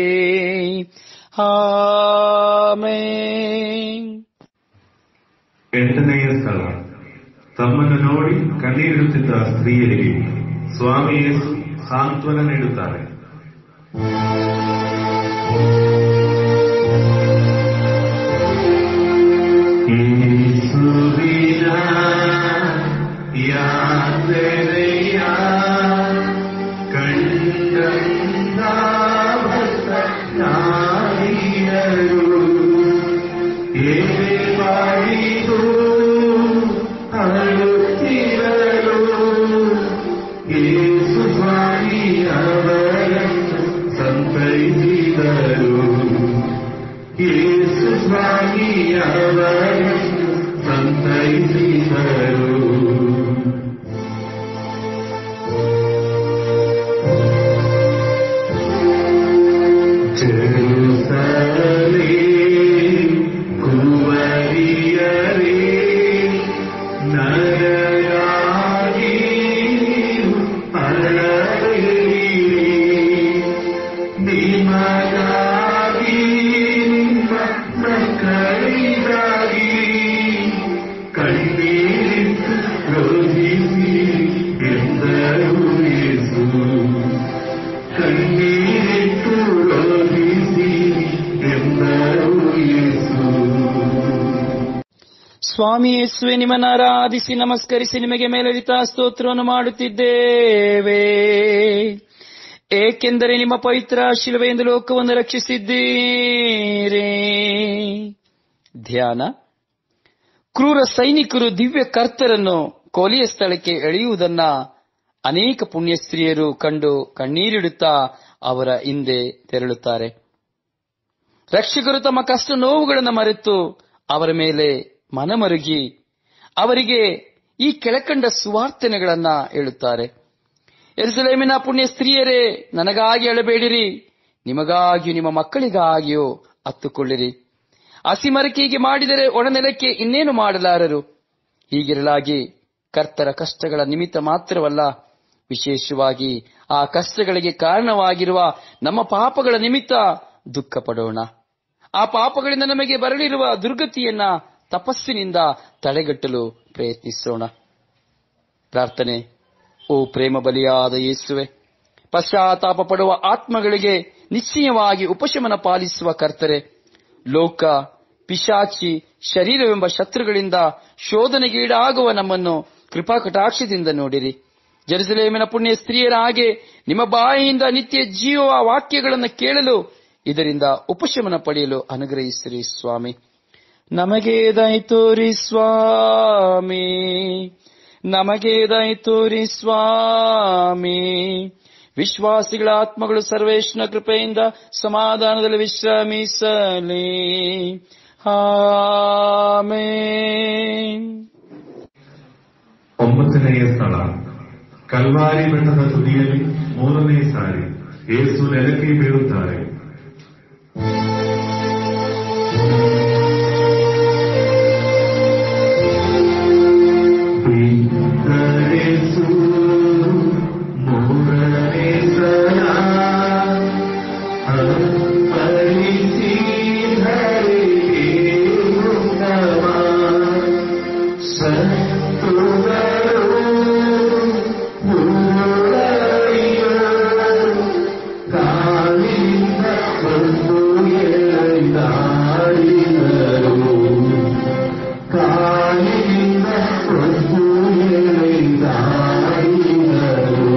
ಆಮೇನ್ ಎಂಟನೆಯ ಸ್ಥಳ ತಮ್ಮನ್ನು ನೋಡಿ ಕಣ್ಣೀರಿಡುತ್ತಿದ್ದ ಸ್ತ್ರೀಯರಿಗೆ ಸ್ವಾಮಿ ಯೇಸು ಸಾಂತ್ವನ ನೀಡುತ್ತಾರೆ ಯೇಸುವಿನ ಯಾತ್ರೆಯ ಕಂಡಂತ ನಾರಿಯರು ಏನೇ ಮಾಡಿದು ಅಳುತ್ತಿರಲು ಯೇಸು ಸ್ವಾಮಿ ಅವರನ್ನು ಸಂತೈಸಿದರು ಯೇಸು ಸ್ವಾಮಿ ಅವರನ್ನು ಸಂತೈಸಿದರು ಜೆರುಸಲೇ ಕುವರಿಯರೇ ನರರಾಗಿ ಅಳಲಿರಿ ನಿಮಗಾಗಿ ನಿಮ್ಮ ಮಕ್ಕಳಿಗಾಗಿ ಕಣ್ಣೀರಿಟ್ಟು ರೋಧಿಸಿ ಎಂದರು ಯೇಸು ಕಣ್ಣೀರಿಟ್ಟು ರೋಧಿಸಿ ಎಂದರು ಯೇಸು ಸ್ವಾಮಿ ಯೇಸುವೆ ನಿಮ್ಮನ್ನು ಆರಾಧಿಸಿ ನಮಸ್ಕರಿಸಿ ನಿಮಗೆ ಮೇಲರಿತ ಸ್ತೋತ್ರವನ್ನು ಮಾಡುತ್ತಿದ್ದೇವೆ ಏಕೆಂದರೆ ನಿಮ್ಮ ಪವಿತ್ರ ಶಿಲುವೆಯಿಂದ ಲೋಕವನ್ನು ರಕ್ಷಿಸಿದ್ದೀರಿ ಧ್ಯಾನ ಕ್ರೂರ ಸೈನಿಕರು ದಿವ್ಯ ಕರ್ತರನ್ನು ಕೊಲೆಯ ಸ್ಥಳಕ್ಕೆ ಎಳೆಯುವುದನ್ನ ಅನೇಕ ಪುಣ್ಯಸ್ತ್ರೀಯರು ಕಂಡು ಕಣ್ಣೀರಿಡುತ್ತಾ ಅವರ ಹಿಂದೆ ತೆರಳುತ್ತಾರೆ ರಕ್ಷಕರು ತಮ್ಮ ಕಷ್ಟ ನೋವುಗಳನ್ನು ಮರೆತು ಅವರ ಮೇಲೆ ಮನಮರುಗಿ ಅವರಿಗೆ ಈ ಕೆಳಕಂಡ ಸುವಾರ್ತನೆಗಳನ್ನ ಹೇಳುತ್ತಾರೆ ಎರುಸಲೇಮಿನ ಪುಣ್ಯ ಸ್ತ್ರೀಯರೇ ನನಗಾಗಿ ಅಳಬೇಡಿರಿ ನಿಮಗಾಗಿಯೂ ನಿಮ್ಮ ಮಕ್ಕಳಿಗಾಗಿಯೂ ಹತ್ತುಕೊಳ್ಳಿರಿ ಹಸಿಮರಕಿಗೆ ಮಾಡಿದರೆ ಒಣನೆಲಕ್ಕೆ ಇನ್ನೇನು ಮಾಡಲಾರರು ಹೀಗಿರಲಾಗಿ ಕರ್ತರ ಕಷ್ಟಗಳ ನಿಮಿತ್ತ ಮಾತ್ರವಲ್ಲ ವಿಶೇಷವಾಗಿ ಆ ಕಷ್ಟಗಳಿಗೆ ಕಾರಣವಾಗಿರುವ ನಮ್ಮ ಪಾಪಗಳ ನಿಮಿತ್ತ ದುಃಖ ಪಡೋಣ ಆ ಪಾಪಗಳಿಂದ ನಮಗೆ ಬರಲಿರುವ ದುರ್ಗತಿಯನ್ನ ತಪಸ್ಸಿನಿಂದ ತಡೆಗಟ್ಟಲು ಪ್ರಯತ್ನಿಸೋಣ ಪ್ರಾರ್ಥನೆ ಓ ಪ್ರೇಮ ಬಲಿಯಾದ ಯೇಸುವೆ ಪಶ್ಚಾತ್ತಾಪ ಪಡುವ ಆತ್ಮಗಳಿಗೆ ನಿಶ್ಚಯವಾಗಿ ಉಪಶಮನ ಪಾಲಿಸುವ ಕರ್ತರೆ ಲೋಕ ಪಿಶಾಚಿ ಶರೀರವೆಂಬ ಶತ್ರುಗಳಿಂದ ಶೋಧನೆಗೀಡಾಗುವ ನಮ್ಮನ್ನು ಕೃಪಾ ಕಟಾಕ್ಷದಿಂದ ನೋಡಿರಿ ಜೆರುಸಲೇಮಿನ ಪುಣ್ಯ ಸ್ತ್ರೀಯರ ಹಾಗೆ ನಿಮ್ಮ ಬಾಯಿಯಿಂದ ನಿತ್ಯ ಜೀವ ವಾಕ್ಯಗಳನ್ನು ಕೇಳಲು ಇದರಿಂದ ಉಪಶಮನ ಪಡೆಯಲು ಅನುಗ್ರಹಿಸಿರಿ ಸ್ವಾಮಿ ನಮಗೆ ದಯ ತೋರಿ ಸ್ವಾಮಿ ನಮಗೆ ದಯ ತೋರಿ ಸ್ವಾಮಿ ವಿಶ್ವಾಸಿಗಳ ಆತ್ಮಗಳು ಸರ್ವೇಶ್ವನ ಕೃಪೆಯಿಂದ ಸಮಾಧಾನದಲ್ಲಿ ವಿಶ್ರಮಿಸಲಿ ಆಮೇನ್ ಒಂಬತ್ತನೆಯ ಸ್ಥಳ ಕಲ್ವಾರಿ ಬೆಟ್ಟದ ತುದಿಯಲ್ಲಿ ಮೂರನೇ ಸಾರಿ ಏಸು ನೆಲಕ್ಕೆ ಬೀಳುತ್ತಾರೆ ಬಿತ್ತರಿಸು ಮೂರನೇ ಸಲ ಅಪ್ಪಳಿಸಿ ಧರೆಗೆ ಉತ್ತಮ ಸತ್ತುಗಳು ಮೂರಯ್ಯ ಕಾಲಿಂದ ಒಂದು ಎಳೆದಾಡಿದರು ಕಾಲಿಂದ ಒಂದು ಎಳೆದಾಡಿದರು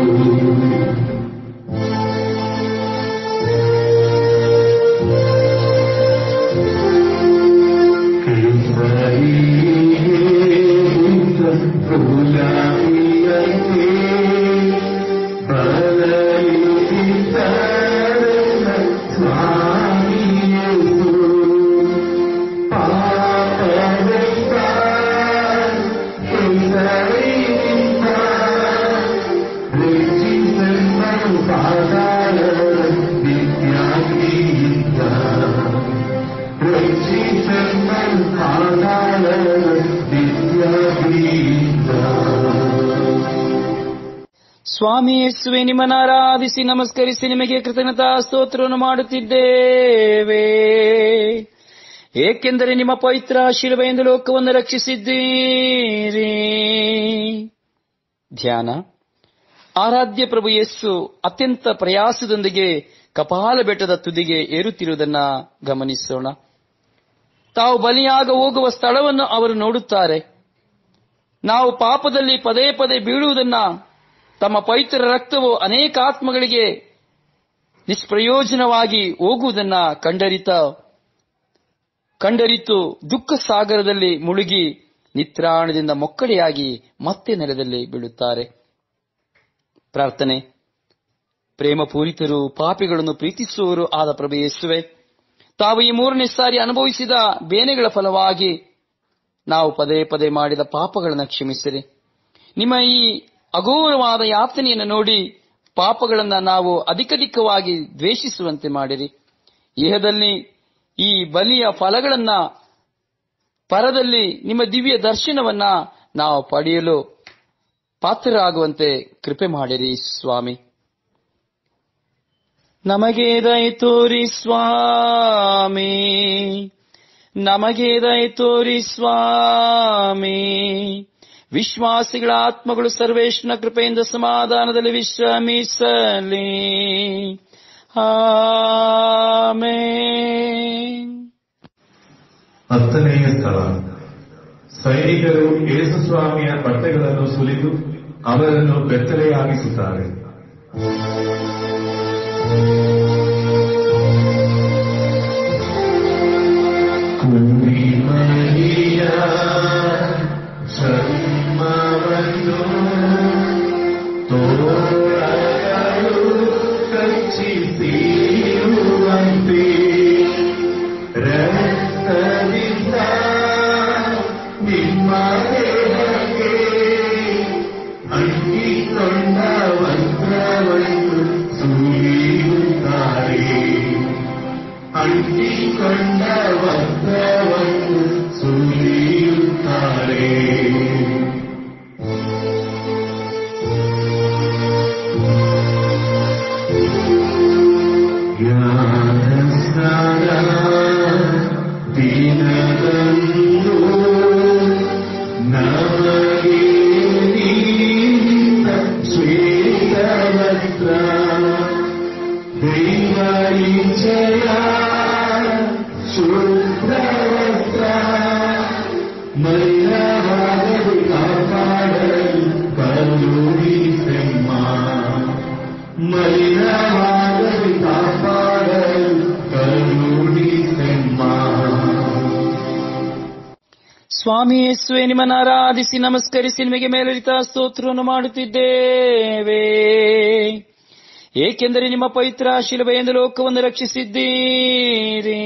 ಸ್ವಾಮಿ ಯೇಸುವೆ ನಿಮ್ಮನ್ನು ಆರಾಧಿಸಿ ನಮಸ್ಕರಿಸಿ ನಿಮಗೆ ಕೃತಜ್ಞತಾ ಸ್ತೋತ್ರವನ್ನು ಮಾಡುತ್ತಿದ್ದೇವೆ ಏಕೆಂದರೆ ನಿಮ್ಮ ಪವಿತ್ರ ಶಿಲುಬೆಯಿಂದ ಲೋಕವನ್ನು ರಕ್ಷಿಸಿದ್ದೀರಿ ಧ್ಯಾನ ಆರಾಧ್ಯ ಪ್ರಭು ಯೇಸು ಅತ್ಯಂತ ಪ್ರಯಾಸದೊಂದಿಗೆ ಕಪಾಲ ಬೆಟ್ಟದ ತುದಿಗೆ ಏರುತ್ತಿರುವುದನ್ನ ಗಮನಿಸೋಣ ತಾವು ಬಲಿಯಾಗ ಹೋಗುವ ಸ್ಥಳವನ್ನು ಅವರು ನೋಡುತ್ತಾರೆ ನಾವು ಪಾಪದಲ್ಲಿ ಪದೇ ಪದೇ ಬೀಳುವುದನ್ನ ತಮ್ಮ ಪವಿತ್ರ ರಕ್ತವು ಅನೇಕ ಆತ್ಮಗಳಿಗೆ ನಿಷ್ಪ್ರಯೋಜನವಾಗಿ ಹೋಗುವುದನ್ನ ಕಂಡರಿತ ಕಂಡರಿತು ದುಃಖ ಸಾಗರದಲ್ಲಿ ಮುಳುಗಿ ನಿತ್ರಾಣದಿಂದ ಮೊಕ್ಕಡೆಯಾಗಿ ಮತ್ತೆ ನೆಲದಲ್ಲಿ ಬೀಳುತ್ತಾರೆ ಪ್ರಾರ್ಥನೆ ಪ್ರೇಮಪೂರಿತರು ಪಾಪಿಗಳನ್ನು ಪ್ರೀತಿಸುವವರು ಆದ ಪ್ರಭು ಯೇಸುವೆ ತಾವು ಈ ಮೂರನೇ ಸಾರಿ ಅನುಭವಿಸಿದ ಬೇನೆಗಳ ಫಲವಾಗಿ ನಾವು ಪದೇ ಪದೇ ಮಾಡಿದ ಪಾಪಗಳನ್ನು ಕ್ಷಮಿಸಿರಿ ನಿಮ್ಮ ಈ ಅಘೋರವಾದ ಯಾತನೆಯನ್ನು ನೋಡಿ ಪಾಪಗಳನ್ನ ನಾವು ಅಧಿಕಧಿಕವಾಗಿ ದ್ವೇಷಿಸುವಂತೆ ಮಾಡಿರಿ ಇಹದಲ್ಲಿ ಈ ಬಲಿಯ ಫಲಗಳನ್ನ ಪರದಲ್ಲಿ ನಿಮ್ಮ ದಿವ್ಯ ದರ್ಶನವನ್ನ ನಾವು ಪಡೆಯಲು ಪಾತ್ರರಾಗುವಂತೆ ಕೃಪೆ ಮಾಡಿರಿ ಸ್ವಾಮಿ ನಮಗೆ ದಯ ತೋರಿ ಸ್ವಾಮಿ ನಮಗೆ ದಯ ತೋರಿ ಸ್ವಾಮಿ ವಿಶ್ವಾಸಿಗಳ ಆತ್ಮಗಳು ಸರ್ವೇಶ್ವನ ಕೃಪೆಯಿಂದ ಸಮಾಧಾನದಲ್ಲಿ ವಿಶ್ರಮಿಸಲಿ ಆಮೇನ್ ಹತ್ತನೆಯ ಸ್ಥಳ ಸೈನಿಕರು ಯೇಸು ಸ್ವಾಮಿಯ ಬಟ್ಟೆಗಳನ್ನು ಸುಲಿದು ಅವರನ್ನು ಬೆತ್ತಲೆಯಾಗಿಸುತ್ತಾರೆ ಕುರಿಮರಿಯ ಜನ್ಮವನ್ನು ತೋರಗಳು ಕಚ್ಚಿಸಿರುವಂತೆ ರಕ್ತದಿಂದ ನಿಮ್ಮ ದೇಹಕ್ಕೆ ಅಂಟಿಕೊಂಡ ವಸ್ತ್ರವನ್ನು ಸುರಿಯುತ್ತಾರೆ ಅಂಟಿಕೊಂಡ ವಸ್ತ್ರವನ್ನು ಸುರಿಯುತ್ತಾರೆ ಜ್ಞಾನಸ್ನಾನ ದಿನದಂದು ನಮಗೆ ನೀಡಿದ ಶ್ವೇತವಸ್ತ್ರ ದೈವೈಚಯ ಶುಭ್ರವಸ್ತ್ರ ಮೈನವಾಗದು ಕಾಪಾಡಲು ಕರುಣಿಸೆಮ್ಮ ಮೈನವಾಗದು ಕಾಪಾಡಲು ಕರುಣಿಸೆಮ್ಮ ಸ್ವಾಮಿ ಯೇಸುವೆ ನಿಮ್ಮನ್ನು ಆರಾಧಿಸಿ ನಮಸ್ಕರಿಸಿ ನಿಮಗೆ ಮೇಲರಿತ ಸ್ತೋತ್ರವನ್ನು ಮಾಡುತ್ತಿದ್ದೇವೆ ಏಕೆಂದರೆ ನಿಮ್ಮ ಪವಿತ್ರ ಶಿಲುಬೆಯಿಂದ ಲೋಕವನ್ನು ರಕ್ಷಿಸಿದ್ದೀರಿ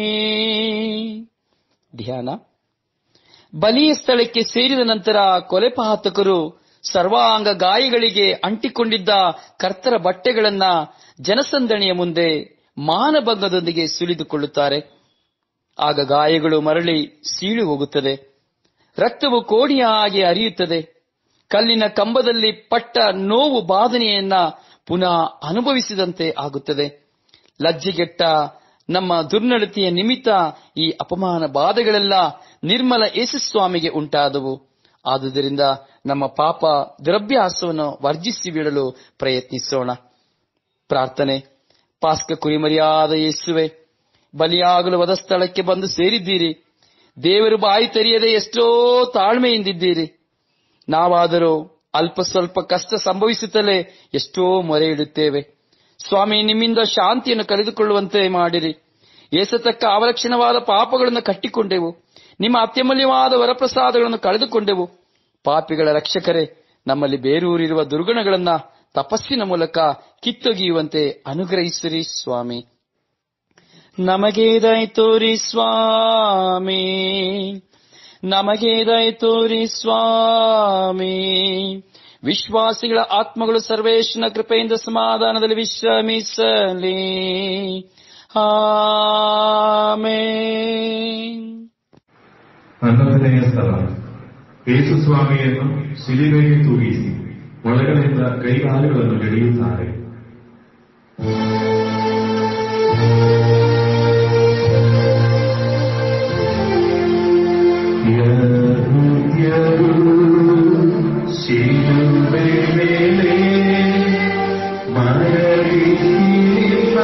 ಧ್ಯಾನ ಬಲಿಯ ಸ್ಥಳಕ್ಕೆ ಸೇರಿದ ನಂತರ ಕೊಲೆಪಾತಕರು ಸರ್ವಾಂಗ ಗಾಯಗಳಿಗೆ ಅಂಟಿಕೊಂಡಿದ್ದ ಕರ್ತರ ಬಟ್ಟೆಗಳನ್ನ ಜನಸಂದಣಿಯ ಮುಂದೆ ಮಾನಭಂಗದೊಂದಿಗೆ ಸುಲಿದುಕೊಳ್ಳುತ್ತಾರೆ ಆಗ ಗಾಯಗಳು ಮರಳಿ ಸೀಳು ಹೋಗುತ್ತದೆ ರಕ್ತವು ಕೋಡಿಯ ಹಾಗೆ ಹರಿಯುತ್ತದೆ ಕಲ್ಲಿನ ಕಂಬದಲ್ಲಿ ಪಟ್ಟ ನೋವು ಬಾಧನೆಯನ್ನ ಪುನಃ ಅನುಭವಿಸಿದಂತೆ ಆಗುತ್ತದೆ ಲಜ್ಜೆಗೆಟ್ಟ ನಮ್ಮ ದುರ್ನಡತೆಯ ನಿಮಿತ್ತ ಈ ಅಪಮಾನ ಬಾಧೆಗಳೆಲ್ಲ ನಿರ್ಮಲ ಯೇಸುಸ್ವಾಮಿಗೆ ಉಂಟಾದವು ಆದುದರಿಂದ ನಮ್ಮ ಪಾಪ ದ್ರವ್ಯಾಸವನ್ನು ವರ್ಜಿಸಿ ಬಿಡಲು ಪ್ರಯತ್ನಿಸೋಣ ಪ್ರಾರ್ಥನೆ ಪಾಸ್ಕ ಕುರಿಮರಿಯಾದ ಯೇಸುವೆ ಬಲಿಯಾಗಲು ವದ ಸ್ಥಳಕ್ಕೆ ಬಂದು ಸೇರಿದ್ದೀರಿ ದೇವರು ಬಾಯಿ ತೆರೆಯದೆ ಎಷ್ಟೋ ತಾಳ್ಮೆಯಿಂದಿದ್ದೀರಿ ನಾವಾದರೂ ಅಲ್ಪ ಸ್ವಲ್ಪ ಕಷ್ಟ ಸಂಭವಿಸುತ್ತಲೇ ಎಷ್ಟೋ ಮೊರೆ ಇಡುತ್ತೇವೆ ಸ್ವಾಮಿ ನಿಮ್ಮಿಂದ ಶಾಂತಿಯನ್ನು ಕಳೆದುಕೊಳ್ಳುವಂತೆ ಮಾಡಿರಿ ಏಸತಕ್ಕ ಅವಲಕ್ಷಣವಾದ ಪಾಪಗಳನ್ನು ಕಟ್ಟಿಕೊಂಡೆವು ನಿಮ್ಮ ಅತ್ಯಮೂಲ್ಯವಾದ ವರಪ್ರಸಾದಗಳನ್ನು ಕಳೆದುಕೊಂಡೆವು ಪಾಪಿಗಳ ರಕ್ಷಕರೇ ನಮ್ಮಲ್ಲಿ ಬೇರೂರಿರುವ ದುರ್ಗುಣಗಳನ್ನ ತಪಸ್ಸಿನ ಮೂಲಕ ಕಿತ್ತೊಗೆಯುವಂತೆ ಅನುಗ್ರಹಿಸಿರಿ ಸ್ವಾಮಿ ನಮಗೆ ದಯ ತೋರಿ ಸ್ವಾಮಿ ನಮಗೆ ದಯ ತೋರಿ ಸ್ವಾಮಿ ವಿಶ್ವಾಸಿಗಳ ಆತ್ಮಗಳು ಸರ್ವೇಶ್ವನ ಕೃಪೆಯಿಂದ ಸಮಾಧಾನದಲ್ಲಿ ವಿಶ್ರಮಿಸಲಿ ಆಮೇನ್ ಹನ್ನೊಂದನೆಯ ಸ್ಥಳ ಯೇಸು ಸ್ವಾಮಿಯನ್ನು ಶಿಲಿಬೆಗೆ ತೂಗಿಸಿ ಒಳಗಡೆಯಿಂದ ಕೈಕಾಲುಗಳನ್ನು ಬೆಳೆಯುತ್ತಾರೆ ಯಹೂದ್ಯರು ಶಿಲುಬೆ ಮೇಲೆ ಮರಳಿಸಿ ನಿಮ್ಮ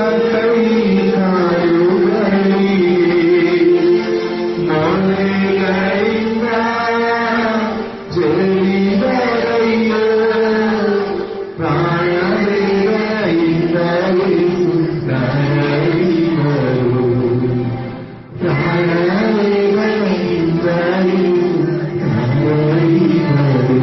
ಕೈಕಾಲುಗಳಿಗೆ ಮೊಳೆಗಳಿಂದ ಜರಿದರಯ್ಯೋ ಪ್ರಾಣವೇದನೆಯಿಂದ ಯೇಸು ನರಳಿದರು. ಪ್ರಾಣವೇದನೆಯಿಂದ ಯೇಸು ನರಳಿದರು.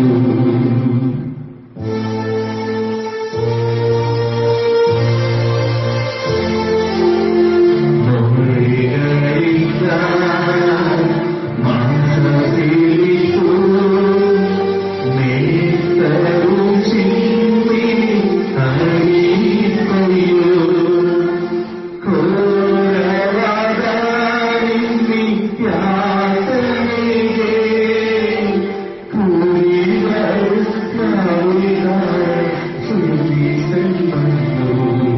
ಮೊರೆಗಳಿಂದ ಮಾನಸಿರಿತು ನೇತರು ಚಿಂತಿ ಹರಿಕೊಯ್ಯು ಕೋರವಾದ ನಿತ್ಯಾಸನೆಗೆ ಕುರಿಗಳು ನಾವಿಗಾರ ಸುರಿಸಲ್ಪಟ್ಟು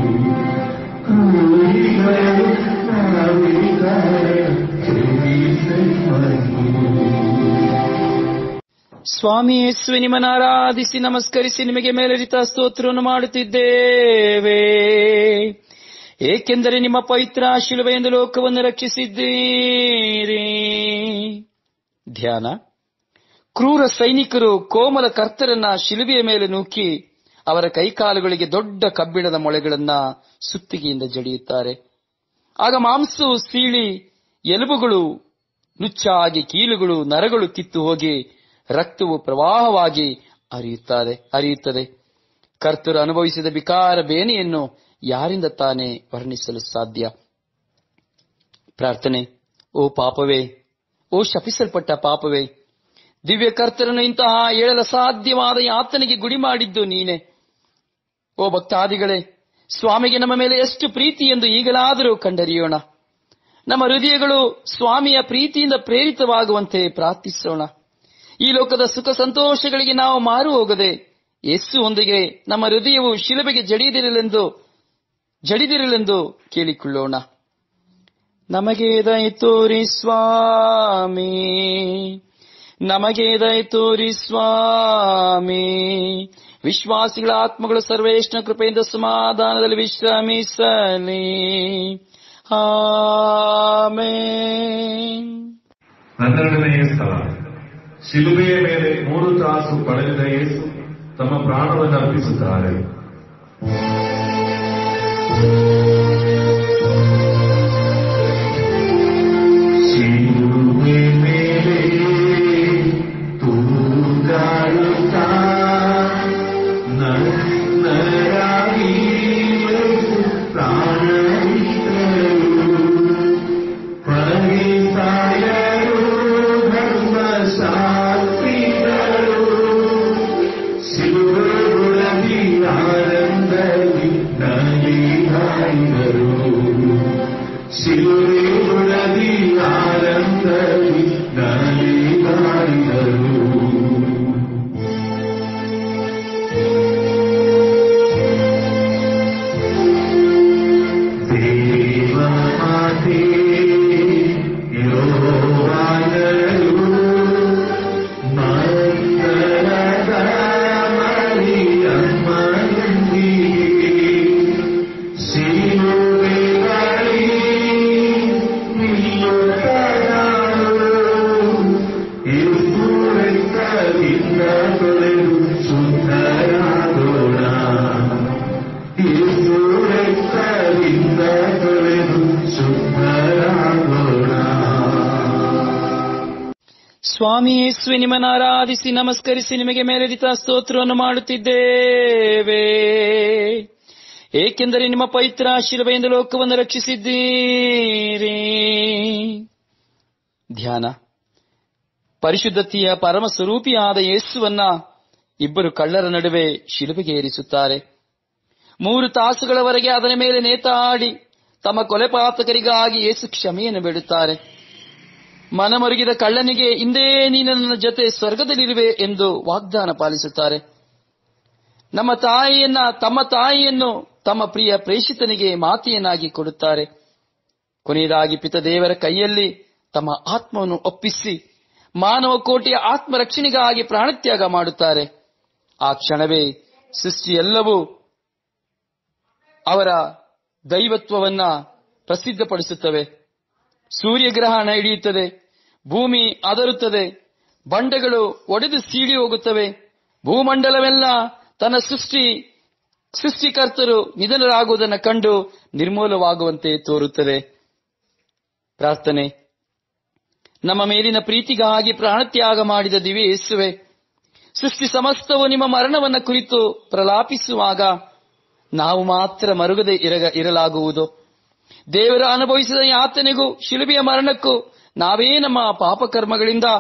ಕುರಿಗಳು ನಾವಿಗಾರ ಸುರಿಸಲ್ಪಟ್ಟು ಸ್ವಾಮಿ ಯೇಸುವೆ ನಿಮ್ಮನ್ನು ಆರಾಧಿಸಿ ನಮಸ್ಕರಿಸಿ ನಿಮಗೆ ಮೇಲರಿತ ಸ್ತೋತ್ರವನ್ನು ಮಾಡುತ್ತಿದ್ದೇವೆ ಏಕೆಂದರೆ ನಿಮ್ಮ ಪವಿತ್ರ ಶಿಲುಬೆಯಿಂದ ಲೋಕವನ್ನು ರಕ್ಷಿಸಿದ್ದೀರಿ ಧ್ಯಾನ ಕ್ರೂರ ಸೈನಿಕರು ಕೋಮಲ ಕರ್ತರನ್ನ ಶಿಲುಬೆಯ ಮೇಲೆ ನೂಕಿ ಅವರ ಕೈಕಾಲುಗಳಿಗೆ ದೊಡ್ಡ ಕಬ್ಬಿಣದ ಮೊಳೆಗಳನ್ನ ಸುತ್ತಿಗೆಯಿಂದ ಜಡಿಯುತ್ತಾರೆ ಆಗ ಮಾಂಸವು ಸೀಳಿ ಎಲುಬುಗಳು ನುಚ್ಚಾಗಿ ಕೀಲುಗಳು ನರಗಳು ಕಿತ್ತು ಹೋಗಿ ರಕ್ತವು ಪ್ರವಾಹವಾಗಿ ಹರಿಯುತ್ತದೆ ಹರಿಯುತ್ತದೆ ಕರ್ತರು ಅನುಭವಿಸಿದ ವಿಕಾರ ಬೇನೆಯನ್ನು ಯಾರಿಂದ ತಾನೇ ವರ್ಣಿಸಲು ಸಾಧ್ಯ ಪ್ರಾರ್ಥನೆ ಓ ಪಾಪವೇ ಓ ಶಪಿಸಲ್ಪಟ್ಟ ಪಾಪವೇ ದಿವ್ಯ ಕರ್ತರನ್ನು ಇಂತಹ ಏಳಲ ಸಾಧ್ಯವಾದ ಯಾತನೆಗೆ ಗುಡಿ ಮಾಡಿದ್ದು ನೀನೆ ಓ ಭಕ್ತಾದಿಗಳೇ ಸ್ವಾಮಿಗೆ ನಮ್ಮ ಮೇಲೆ ಎಷ್ಟು ಪ್ರೀತಿ ಎಂದು ಈಗಲಾದರೂ ಕಂಡರಿಯೋಣ ನಮ್ಮ ಹೃದಯಗಳು ಸ್ವಾಮಿಯ ಪ್ರೀತಿಯಿಂದ ಪ್ರೇರಿತವಾಗುವಂತೆ ಪ್ರಾರ್ಥಿಸೋಣ ಈ ಲೋಕದ ಸುಖ ಸಂತೋಷಗಳಿಗೆ ನಾವು ಮಾರು ಹೋಗದೆ ಯೇಸುವೊಂದಿಗೆ ನಮ್ಮ ಹೃದಯವು ಶಿಲುಬೆಗೆ ಜಡಿದಿರಲೆಂದು ಜಡಿದಿರಲೆಂದು ಕೇಳಿಕೊಳ್ಳೋಣ ನಮಗೆ ದಯ ತೋರಿ ಸ್ವಾಮಿ ನಮಗೆ ದಯ ತೋರಿ ಸ್ವಾಮಿ ವಿಶ್ವಾಸಿಗಳ ಆತ್ಮಗಳು ಸರ್ವೇಷ್ಣ ಕೃಪೆಯಿಂದ ಸಮಾಧಾನದಲ್ಲಿ ವಿಶ್ರಮಿಸಲಿ ಆಮೇನ್ ಹನ್ನೆರಡನೆಯ ಸ್ಥಳ ಶಿಲುಬೆಯ ಮೇಲೆ ಮೂರು ತಾಸು ಪಡೆದ ಯೇಸು ತಮ್ಮ ಪ್ರಾಣವನ್ನು ಅರ್ಪಿಸುತ್ತಾರೆ ಶಿಲುಬೆ ಮೇಲೆ ತೂಗಾಡುತ್ತಾ ನನ್ನರಾಗಿ ಯೇಸು ಪ್ರಾಣವಿತ್ತರು ಪರಿಸಾಯರು ಧರ್ಮಶಾಸ್ತ್ರಿಗಳು ಶಿಲುಬೆ ಬುಡದಿ ಆನಂದದಿ ನಲಿಹಾಯಿದರು ಶಿಲುಬೆ ಬುಡದಿ ಆನಂದದಿ ನಲಿಹಾಯಿದರು ದೇವಮಾತೆ ಯೋವಾನರು ಮಂಗಳದ ಮರಿಯಮ್ಮನೊಂದಿಗೆ ಶಿಲುಬೆಗಳಿ ನಿಲ್ಲುತ್ತದಾರು ಯೇಸು ರಕ್ತದಿಂದ ತೊಳೆದು ಶುದ್ಧರಾಗೋಣ ಯೇಸು ರಕ್ತದಿಂದ ತೊಳೆದು ಶುದ್ಧರಾಗೋಣ ಸ್ವಾಮಿ ಯೇಸುವೆ ನಿಮ್ಮನ್ನು ಆರಾಧಿಸಿ ನಮಸ್ಕರಿಸಿ ನಿಮಗೆ ಮೇಲೆದಿತ ಸ್ತೋತ್ರವನ್ನು ಮಾಡುತ್ತಿದ್ದೇವೆ ಏಕೆಂದರೆ ನಿಮ್ಮ ಪವಿತ್ರ ಶಿಲುಬೆಯಿಂದ ಲೋಕವನ್ನು ರಕ್ಷಿಸಿದ್ದೀರಿ ಧ್ಯಾನ ಪರಿಶುದ್ಧತೆಯ ಪರಮ ಸ್ವರೂಪಿಯಾದ ಯೇಸುವನ್ನ ಇಬ್ಬರು ಕಳ್ಳರ ನಡುವೆ ಶಿಲುಬೆಗೆ ಏರಿಸುತ್ತಾರೆ ಮೂರು ತಾಸುಗಳವರೆಗೆ ಅದರ ಮೇಲೆ ನೇತಾಡಿ ತಮ್ಮ ಕೊಲೆಪಾತಕರಿಗಾಗಿ ಯೇಸು ಕ್ಷಮೆಯನ್ನು ಬೇಡುತ್ತಾರೆ ಮನಮರುಗಿದ ಕಳ್ಳನಿಗೆ ಇಂದೇ ನೀನು ನನ್ನ ಜೊತೆ ಸ್ವರ್ಗದಲ್ಲಿರುವೆ ಎಂದು ವಾಗ್ದಾನ ಪಾಲಿಸುತ್ತಾರೆ ನಮ್ಮ ತಾಯಿಯನ್ನ ತಮ್ಮ ತಾಯಿಯನ್ನು ತಮ್ಮ ಪ್ರಿಯ ಪ್ರೇಷಿತನಿಗೆ ಮಾತೆಯನ್ನಾಗಿ ಕೊಡುತ್ತಾರೆ ಕೊನೆಯದಾಗಿ ಪಿತ ದೇವರ ಕೈಯಲ್ಲಿ ತಮ್ಮ ಆತ್ಮವನ್ನು ಒಪ್ಪಿಸಿ ಮಾನವ ಕೋಟಿಯ ಆತ್ಮ ರಕ್ಷಣೆಗಾಗಿ ಪ್ರಾಣತ್ಯಾಗ ಮಾಡುತ್ತಾರೆ ಆ ಕ್ಷಣವೇ ಸೃಷ್ಟಿ ಎಲ್ಲವೂ ಅವರ ದೈವತ್ವವನ್ನ ಪ್ರಸಿದ್ಧಪಡಿಸುತ್ತವೆ ಸೂರ್ಯಗ್ರಹಣ ಹಿಡಿಯುತ್ತದೆ ಭೂಮಿ ಅದರುತ್ತದೆ ಬಂಡೆಗಳು ಒಡೆದು ಸೀಳಿ ಹೋಗುತ್ತವೆ ಭೂಮಂಡಲವೆಲ್ಲ ತನ್ನ ಸೃಷ್ಟಿ ಸೃಷ್ಟಿಕರ್ತರು ನಿಧನರಾಗುವುದನ್ನು ಕಂಡು ನಿರ್ಮೂಲವಾಗುವಂತೆ ತೋರುತ್ತದೆ ಪ್ರಾರ್ಥನೆ ನಮ್ಮ ಮೇಲಿನ ಪ್ರೀತಿಗಾಗಿ ಪ್ರಾಣತ್ಯಾಗ ಮಾಡಿದ ದಿವ್ಯ ಯೇಸುವೆ ಸೃಷ್ಟಿ ಸಮಸ್ತವು ನಿಮ್ಮ ಮರಣವನ್ನ ಕುರಿತು ಪ್ರಲಾಪಿಸುವಾಗ ನಾವು ಮಾತ್ರ ಮರುಗದೆ ಇರಗ ಇರಲಾಗುವುದು ದೇವರ ಅನುಭವಿಸಿದ ಯಾತನೆಗೂ ಶಿಲುಬೆಯ ಮರಣಕ್ಕೂ ನಾವೇ ನಮ್ಮ ಪಾಪಕರ್ಮಗಳಿಂದ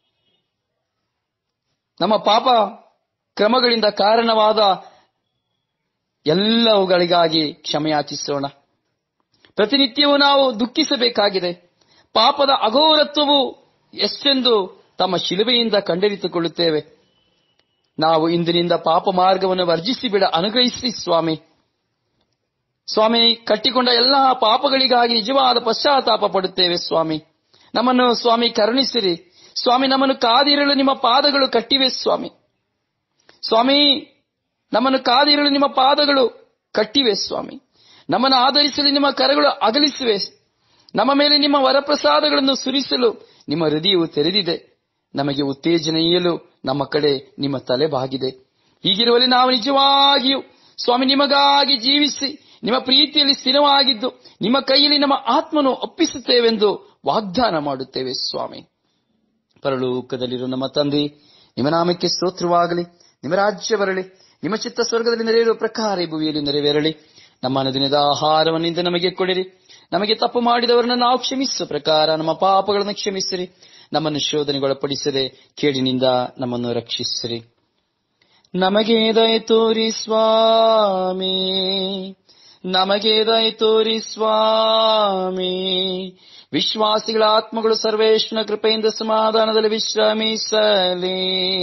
ನಮ್ಮ ಪಾಪ ಕ್ರಮಗಳಿಂದ ಕಾರಣವಾದ ಎಲ್ಲವುಗಳಿಗಾಗಿ ಕ್ಷಮೆಯಾಚಿಸೋಣ ಪ್ರತಿನಿತ್ಯವೂ ನಾವು ದುಃಖಿಸಬೇಕಾಗಿದೆ ಪಾಪದ ಅಘೋರತ್ವವು ಎಷ್ಟೆಂದು ತಮ್ಮ ಶಿಲುಬೆಯಿಂದ ಕಂಡರಿತುಕೊಳ್ಳುತ್ತೇವೆ ನಾವು ಇಂದಿನಿಂದ ಪಾಪ ಮಾರ್ಗವನ್ನು ವರ್ಜಿಸಿ ಬಿಡ ಅನುಗ್ರಹಿಸಿ ಸ್ವಾಮಿ ಸ್ವಾಮಿ ಕಟ್ಟಿಕೊಂಡ ಎಲ್ಲಾ ಪಾಪಗಳಿಗಾಗಿ ನಿಜವಾದ ಪಶ್ಚಾತ್ತಾಪ ಪಡುತ್ತೇವೆ ಸ್ವಾಮಿ ನಮ್ಮನ್ನು ಸ್ವಾಮಿ ಕರುಣಿಸಿರಿ ಸ್ವಾಮಿ ನಮ್ಮನ್ನು ಕಾದಿರಲು ನಿಮ್ಮ ಪಾದಗಳು ಕಟ್ಟಿವೆ ಸ್ವಾಮಿ ಸ್ವಾಮಿ ನಮ್ಮನ್ನು ಕಾದಿರಲು ನಿಮ್ಮ ಪಾದಗಳು ಕಟ್ಟಿವೆ ಸ್ವಾಮಿ ನಮ್ಮನ್ನು ಆಧರಿಸಲು ನಿಮ್ಮ ಕರಗಳು ಅಗಲಿಸಿವೆ ನಮ್ಮ ಮೇಲೆ ನಿಮ್ಮ ವರಪ್ರಸಾದಗಳನ್ನು ಸುರಿಸಲು ನಿಮ್ಮ ಹೃದಯವು ತೆರೆದಿದೆ ನಮಗೆ ಉತ್ತೇಜನ ನೀಯಲು ನಮ್ಮ ಕಡೆ ನಿಮ್ಮ ತಲೆ ಬಾಗಿದೆ ಹೀಗಿರುವಲ್ಲಿ ನಾವು ನಿಜವಾಗಿಯೂ ಸ್ವಾಮಿ ನಿಮಗಾಗಿ ಜೀವಿಸಿ ನಿಮ್ಮ ಪ್ರೀತಿಯಲ್ಲಿ ಸ್ಥಿರವಾಗಿದ್ದು ನಿಮ್ಮ ಕೈಯಲ್ಲಿ ನಮ್ಮ ಆತ್ಮನು ಒಪ್ಪಿಸುತ್ತೇವೆಂದು ವಾಗ್ದಾನ ಮಾಡುತ್ತೇವೆ ಸ್ವಾಮಿ ಪರಲೋಕದಲ್ಲಿರುವ ನಮ್ಮ ತಂದೆ ನಿಮ್ಮ ನಾಮಕ್ಕೆ ಸ್ತೋತ್ರವಾಗಲಿ ನಿಮ್ಮ ರಾಜ್ಯ ಬರಲಿ ನಿಮ್ಮ ಚಿತ್ತ ಸ್ವರ್ಗದಲ್ಲಿ ನೆರೆಯುವ ಪ್ರಕಾರ ಈ ಭೂಮಿಯಲ್ಲಿ ನೆರವೇರಲಿ ನಮ್ಮ ಅನುದಿನದ ಆಹಾರವನ್ನಿಂದ ನಮಗೆ ಕೊಡಿರಿ ನಮಗೆ ತಪ್ಪು ಮಾಡಿದವರನ್ನು ನಾವು ಕ್ಷಮಿಸುವ ಪ್ರಕಾರ ನಮ್ಮ ಪಾಪಗಳನ್ನು ಕ್ಷಮಿಸಿರಿ ನಮ್ಮನ್ನು ಶೋಧನೆಗೊಳಪಡಿಸದೆ ಕೇಡಿನಿಂದ ನಮ್ಮನ್ನು ರಕ್ಷಿಸಿರಿ ನಮಗೆ ದಯ ತೋರಿ ಸ್ವಾಮಿ ನಮಗೆ ದಯ ತೋರಿ ಸ್ವಾಮಿ ವಿಶ್ವಾಸಿಗಳ ಆತ್ಮಗಳು ಸರ್ವೇಶ್ವನ ಕೃಪೆಯಿಂದ ಸಮಾಧಾನದಲ್ಲಿ ವಿಶ್ರಮಿಸಲಿ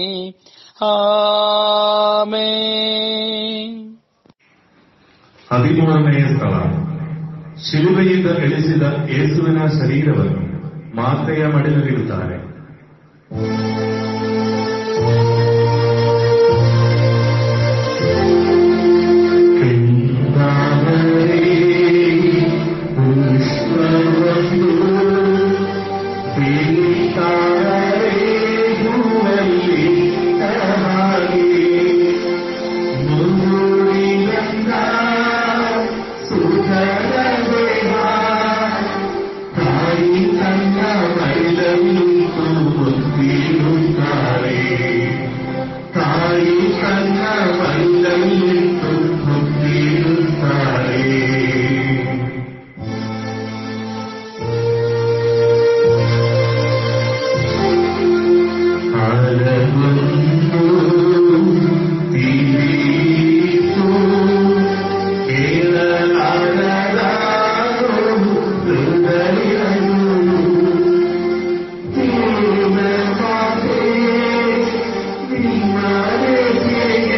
ಆಮೇನ್ ಹದಿಮೂರನೆಯ ಸ್ಥಳ ಶಿಲುಬೆಯಿಂದ ಇಳಿಸಿದ ಯೇಸುವಿನ ಶರೀರವನ್ನು ಮಾತೆಯ ಮಡಿಲಲ್ಲಿಡುತ್ತಾರೆ ಕೆಂದಾದರೆ ಪುಷ್ಪವಸ್ತು ಬೀಳಿತಾದರೆ ಹೂವಲ್ಲಿ ಹಾಗೆ ಮುರುಳಿಗಂಧ ಸುಖದ ದೇಹ ತಾಯಿ ತನ್ನ ಮೈಲಲ್ಲಿಟ್ಟು ಮುತ್ತಿರುತ್ತಾರೆ ತಾಯಿ ತನ್ನ ಮೈಲಲ್ಲಿಟ್ಟು ಮುತ್ತಿರುತ್ತಾರೆ ಹರಗೊಂದು ತೀರಿತು ಕೇಳಲಾರದ ಹೃದಯನು ತೀವ್ರವಾದೆ ನಿಮ್ಮನೆಗೆ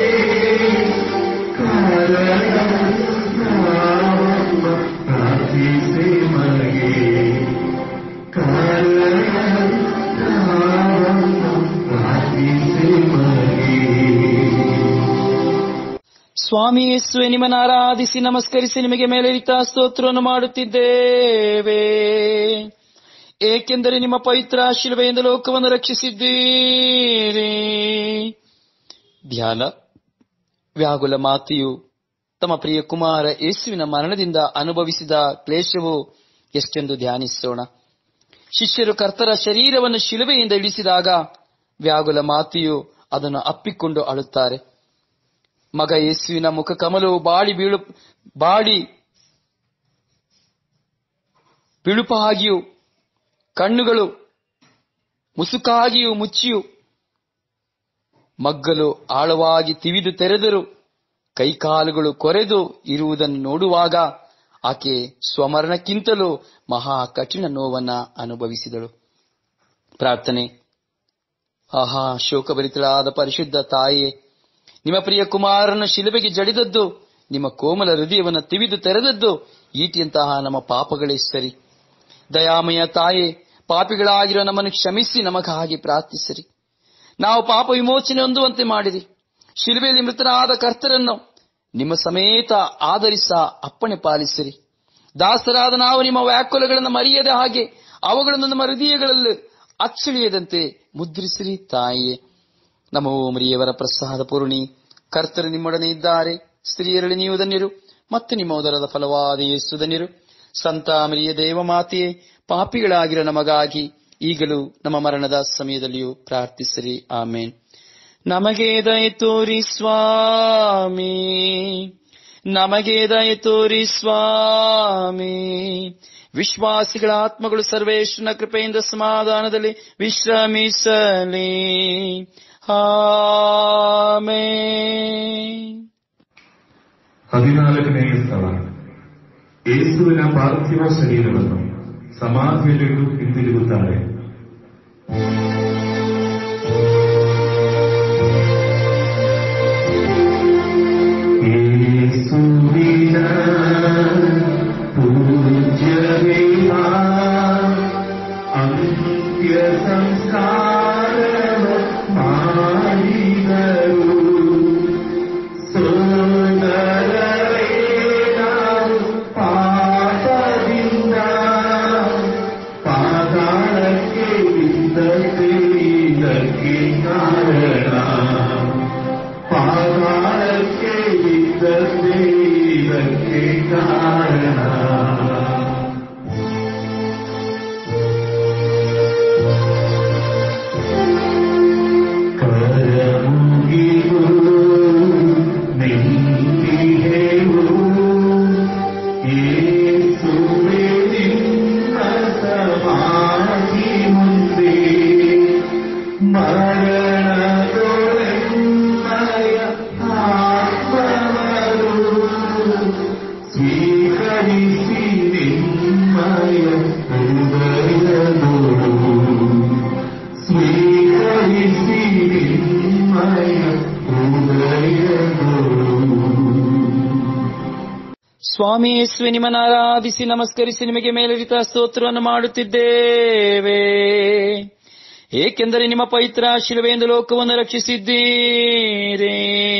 ಕಾರಣ ನಾವಮ್ಮ ಪ್ರಾರ್ಥಿಸೆ ಮನೆಗೆ ಕಾರಣ ನಾವಮ್ಮ ಪ್ರಾರ್ಥಿಸೆ ಮನೆಗೆ ಸ್ವಾಮಿ ಯೇಸುವೆ ನಿಮ್ಮನ್ನು ಆರಾಧಿಸಿ ನಮಸ್ಕರಿಸಿ ನಿಮಗೆ ಮೇಲೇರಿತ ಸ್ತೋತ್ರವನ್ನು ಮಾಡುತ್ತಿದ್ದೇವೆ ಏಕೆಂದರೆ ನಿಮ್ಮ ಪವಿತ್ರ ಶಿಲುಬೆಯಿಂದ ಲೋಕವನ್ನು ರಕ್ಷಿಸಿದ್ದೀರಿ ಧ್ಯಾನ ವ್ಯಾಗುಲ ಮಾತೆಯು ತಮ್ಮ ಪ್ರಿಯ ಕುಮಾರ ಯೇಸುವಿನ ಮರಣದಿಂದ ಅನುಭವಿಸಿದ ಕ್ಲೇಶವು ಎಷ್ಟೆಂದು ಧ್ಯಾನಿಸೋಣ ಶಿಷ್ಯರು ಕರ್ತರ ಶರೀರವನ್ನು ಶಿಲುಬೆಯಿಂದ ಇಳಿಸಿದಾಗ ವ್ಯಾಗುಲ ಮಾತೆಯು ಅದನ್ನು ಅಪ್ಪಿಕೊಂಡು ಅಳುತ್ತಾರೆ ಮಗ ಯೇಸುವಿನ ಮುಖ ಕಮಲವು ಬಾಡಿ ಬೀಳು ಬಾಡಿ ಬಿಳುಪಾಗಿಯೂ ಕಣ್ಣುಗಳು ಮುಸುಕಾಗಿಯೂ ಮುಚ್ಚಿಯೂ ಮಗ್ಗಲು ಆಳವಾಗಿ ತಿವಿದು ತೆರೆದರು ಕೈಕಾಲುಗಳು ಕೊರೆದು ಇರುವುದನ್ನು ನೋಡುವಾಗ ಆಕೆ ಸ್ವಮರಣಕ್ಕಿಂತಲೂ ಮಹಾ ಕಠಿಣ ನೋವನ್ನ ಅನುಭವಿಸಿದಳು ಪ್ರಾರ್ಥನೆ ಆಹಾ ಶೋಕಭರಿತಳಾದ ಪರಿಶುದ್ಧ ತಾಯಿಯೇ ನಿಮ್ಮ ಪ್ರಿಯ ಕುಮಾರನ ಶಿಲುಬೆಗೆ ಜಡಿದದ್ದು ನಿಮ್ಮ ಕೋಮಲ ಹೃದಯವನ್ನು ತಿವಿದು ತೆರೆದದ್ದು ಈಟಿಯಂತಹ ನಮ್ಮ ಪಾಪಗಳೇ ಸರಿ ದಯಾಮಯ ತಾಯೇ ಪಾಪಿಗಳಾಗಿರೋ ನಮ್ಮನ್ನು ಕ್ಷಮಿಸಿ ನಮಗಾಗಿ ಪ್ರಾರ್ಥಿಸಿರಿ ನಾವು ಪಾಪ ವಿಮೋಚನೆ ಹೊಂದುವಂತೆ ಮಾಡಿರಿ ಶಿಲುಬೆಯಲ್ಲಿ ಮೃತನಾದ ಕರ್ತರನ್ನು ನಿಮ್ಮ ಸಮೇತ ಆಧರಿಸ ಅಪ್ಪಣೆ ಪಾಲಿಸಿರಿ ದಾಸರಾದ ನಾವು ನಿಮ್ಮ ವ್ಯಾಕುಲಗಳನ್ನು ಮರೆಯದ ಹಾಗೆ ಅವುಗಳನ್ನು ನಮ್ಮ ಹೃದಯಗಳಲ್ಲಿ ಅಚ್ಚಳಿಯದಂತೆ ಮುದ್ರಿಸಿರಿ ತಾಯಿಯೇ ನಮೋ ಮರಿಯವರ ಪ್ರಸಾದ ಪೂರ್ಣಿ ಕರ್ತರು ನಿಮ್ಮೊಡನೆ ಇದ್ದಾರೆ ಸ್ತ್ರೀಯರಲ್ಲಿ ನೀವು ಧನ್ಯರು ಮತ್ತು ನಿಮ್ಮ ಉದರದ ಫಲವಾದ ಯೇಸು ಧನ್ಯರು ಸಂತ ಮರಿಯ ದೇವಮಾತೆಯೇ ಪಾಪಿಗಳಾಗಿರೋ ನಮಗಾಗಿ ಈಗಲೂ ನಮ್ಮ ಮರಣದ ಸಮಯದಲ್ಲಿಯೂ ಪ್ರಾರ್ಥಿಸಿರಿ ಆಮೇನ್ ನಮಗೆ ದಯ ತೋರಿ ಸ್ವಾಮಿ ನಮಗೆ ದಯ ತೋರಿ ಸ್ವಾಮಿ ವಿಶ್ವಾಸಿಗಳ ಆತ್ಮಗಳು ಸರ್ವೇಶ್ವರನ ಕೃಪೆಯಿಂದ ಸಮಾಧಾನದಲ್ಲಿ ವಿಶ್ರಮಿಸಲಿ ಆಮೇನ್ ಹದಿನಾಲ್ಕನೆಯ ಸ್ಥಳ ಯೇಸುವಿನ ಪಾರ್ಥಿವ ಶರೀರವನ್ನು ಸಮಾಧಿಯಲ್ಲಿಟ್ಟು ಹಿಂದಿರುಗುತ್ತಾರೆ ಯೇಸುವಿನ ಪೂಜ್ಯವಿಹ ಅಂತ್ಯ ಸಂಸ್ಕಾರ ಮಾಡಿದರು ಸೋದರರೇ ನಾವು ಪಾಪದಿಂದ ಪಾತಾಳಕ್ಕೆ ಬಿದ್ದೆವು ಸ್ವಾಮಿ ಯೇಸುವೆ ನಿಮ್ಮನ್ನು ಆರಾಧಿಸಿ ನಮಸ್ಕರಿಸಿ ನಿಮಗೆ ಮೇಲರಿತ ಸ್ತೋತ್ರವನ್ನು ಮಾಡುತ್ತಿದ್ದೇವೆ ಏಕೆಂದರೆ ನಿಮ್ಮ ಪವಿತ್ರ ಶಿಲುವೆಯಿಂದ ಲೋಕವನ್ನು ರಕ್ಷಿಸಿದ್ದೀರಿ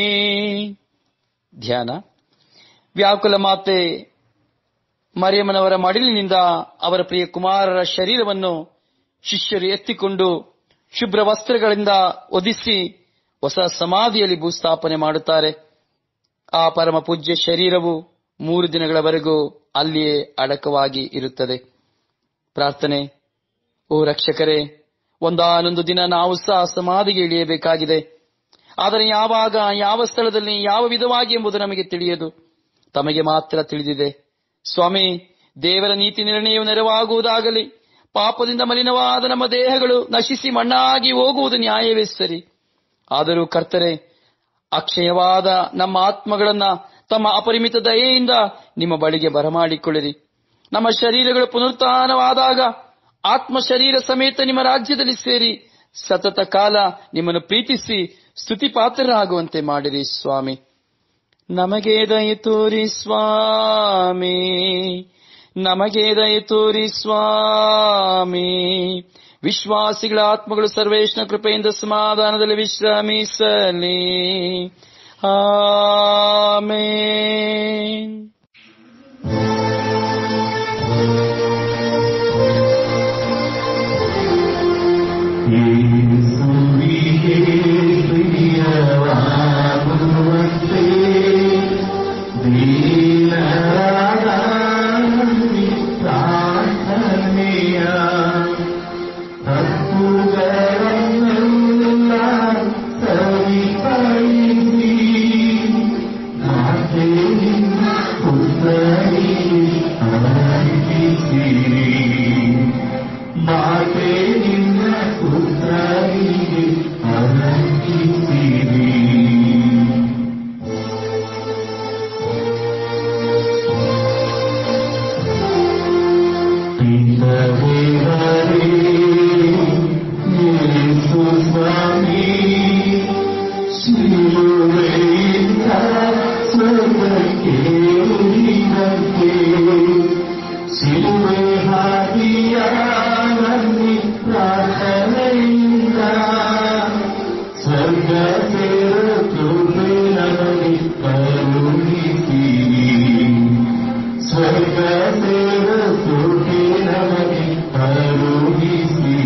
ಧ್ಯಾನ ವ್ಯಾಕುಲ ಮಾತೆ ಮರಿಯಮ್ಮನವರ ಮಡಿಲಿನಿಂದ ಅವರ ಪ್ರಿಯ ಕುಮಾರರ ಶರೀರವನ್ನು ಶಿಷ್ಯರು ಎತ್ತಿಕೊಂಡು ಶುಭ್ರ ವಸ್ತ್ರಗಳಿಂದ ಒದಿಸಿ ಹೊಸ ಸಮಾಧಿಯಲ್ಲಿ ಭೂಸ್ಥಾಪನೆ ಮಾಡುತ್ತಾರೆ ಆ ಪರಮ ಪೂಜ್ಯ ಶರೀರವು ಮೂರು ದಿನಗಳವರೆಗೂ ಅಲ್ಲಿಯೇ ಅಡಕವಾಗಿ ಇರುತ್ತದೆ ಪ್ರಾರ್ಥನೆ ಓ ರಕ್ಷಕರೇ ಒಂದಾನೊಂದು ದಿನ ನಾವು ಸಹ ಸಮಾಧಿಗೆ ಇಳಿಯಬೇಕಾಗಿದೆ ಆದರೆ ಯಾವಾಗ ಯಾವ ಸ್ಥಳದಲ್ಲಿ ಯಾವ ವಿಧವಾಗಿ ಎಂಬುದು ನಮಗೆ ತಿಳಿಯದು ತಮಗೆ ಮಾತ್ರ ತಿಳಿದಿದೆ ಸ್ವಾಮಿ ದೇವರ ನೀತಿ ನಿರ್ಣಯವು ನೆರವಾಗುವುದಾಗಲಿ ಪಾಪದಿಂದ ಮಲಿನವಾದ ನಮ್ಮ ದೇಹಗಳು ನಶಿಸಿ ಮಣ್ಣಾಗಿ ಹೋಗುವುದು ನ್ಯಾಯವೇ ಸರಿ ಆದರೂ ಕರ್ತರೆ ಅಕ್ಷಯವಾದ ನಮ್ಮ ಆತ್ಮಗಳನ್ನ ತಮ್ಮ ಅಪರಿಮಿತ ದಯೆಯಿಂದ ನಿಮ್ಮ ಬಳಿಗೆ ಬರಮಾಡಿಕೊಳ್ಳಿರಿ ನಮ್ಮ ಶರೀರಗಳು ಪುನರುತ್ಥಾನವಾದಾಗ ಆತ್ಮ ಶರೀರ ಸಮೇತ ನಿಮ್ಮ ರಾಜ್ಯದಲ್ಲಿ ಸೇರಿ ಸತತ ಕಾಲ ನಿಮ್ಮನ್ನು ಪ್ರೀತಿಸಿ ಸ್ತುತಿ ಪಾತ್ರರಾಗುವಂತೆ ಮಾಡಿರಿ ಸ್ವಾಮಿ ನಮಗೆ ದಯ ತೋರಿ ಸ್ವಾಮಿ ನಮಗೆ ದಯ ತೋರಿ ಸ್ವಾಮಿ ವಿಶ್ವಾಸಿಗಳ ಆತ್ಮಗಳು ಸರ್ವೇಶ್ನ ಕೃಪೆಯಿಂದ ಸಮಾಧಾನದಲ್ಲಿ ವಿಶ್ರಮಿಸಲಿ ಆಮೇನ್ ಯೇಸುವಿಗೆ ಪ್ರಿಯವಾಗುವಂತೆ ದೀನರಾದ ಪ್ರಾರ್ಥನೆಯ ತಪ್ಪುಗಳನ್ನೆಲ್ಲ ಸರಿಪಡಿಸಿ ಮಾತೆ ನಿನ್ನ ಪುತ್ರನಿಗೆ ಅರ್ಪಿಸಿರಿ ಮಾತೆ ನಿನ್ನ ಪುತ್ರನಿಗೆ ಅರ್ಪಿಸಿರಿ ಪಿತರೇವರೇ ಯೇಸು ಸ್ವಾಮಿ ಶಿಲುವೆಯಿಂದ ಸ್ವರ್ಗಕ್ಕೆ ಉಳಿದಂತೆ ಶಿಲುವೆ ಹಾದಿಯ ನನ್ನಿ ಪ್ರಾರ್ಥನೆಯಿಂದ ಸ್ವರ್ಗ ಸೇರು ನಮಗೆ ಕರುಣಿಸಿರಿ ಸ್ವರ್ಗ ಸೇರು ನಮಗೆ ಕರುಣಿಸಿರಿ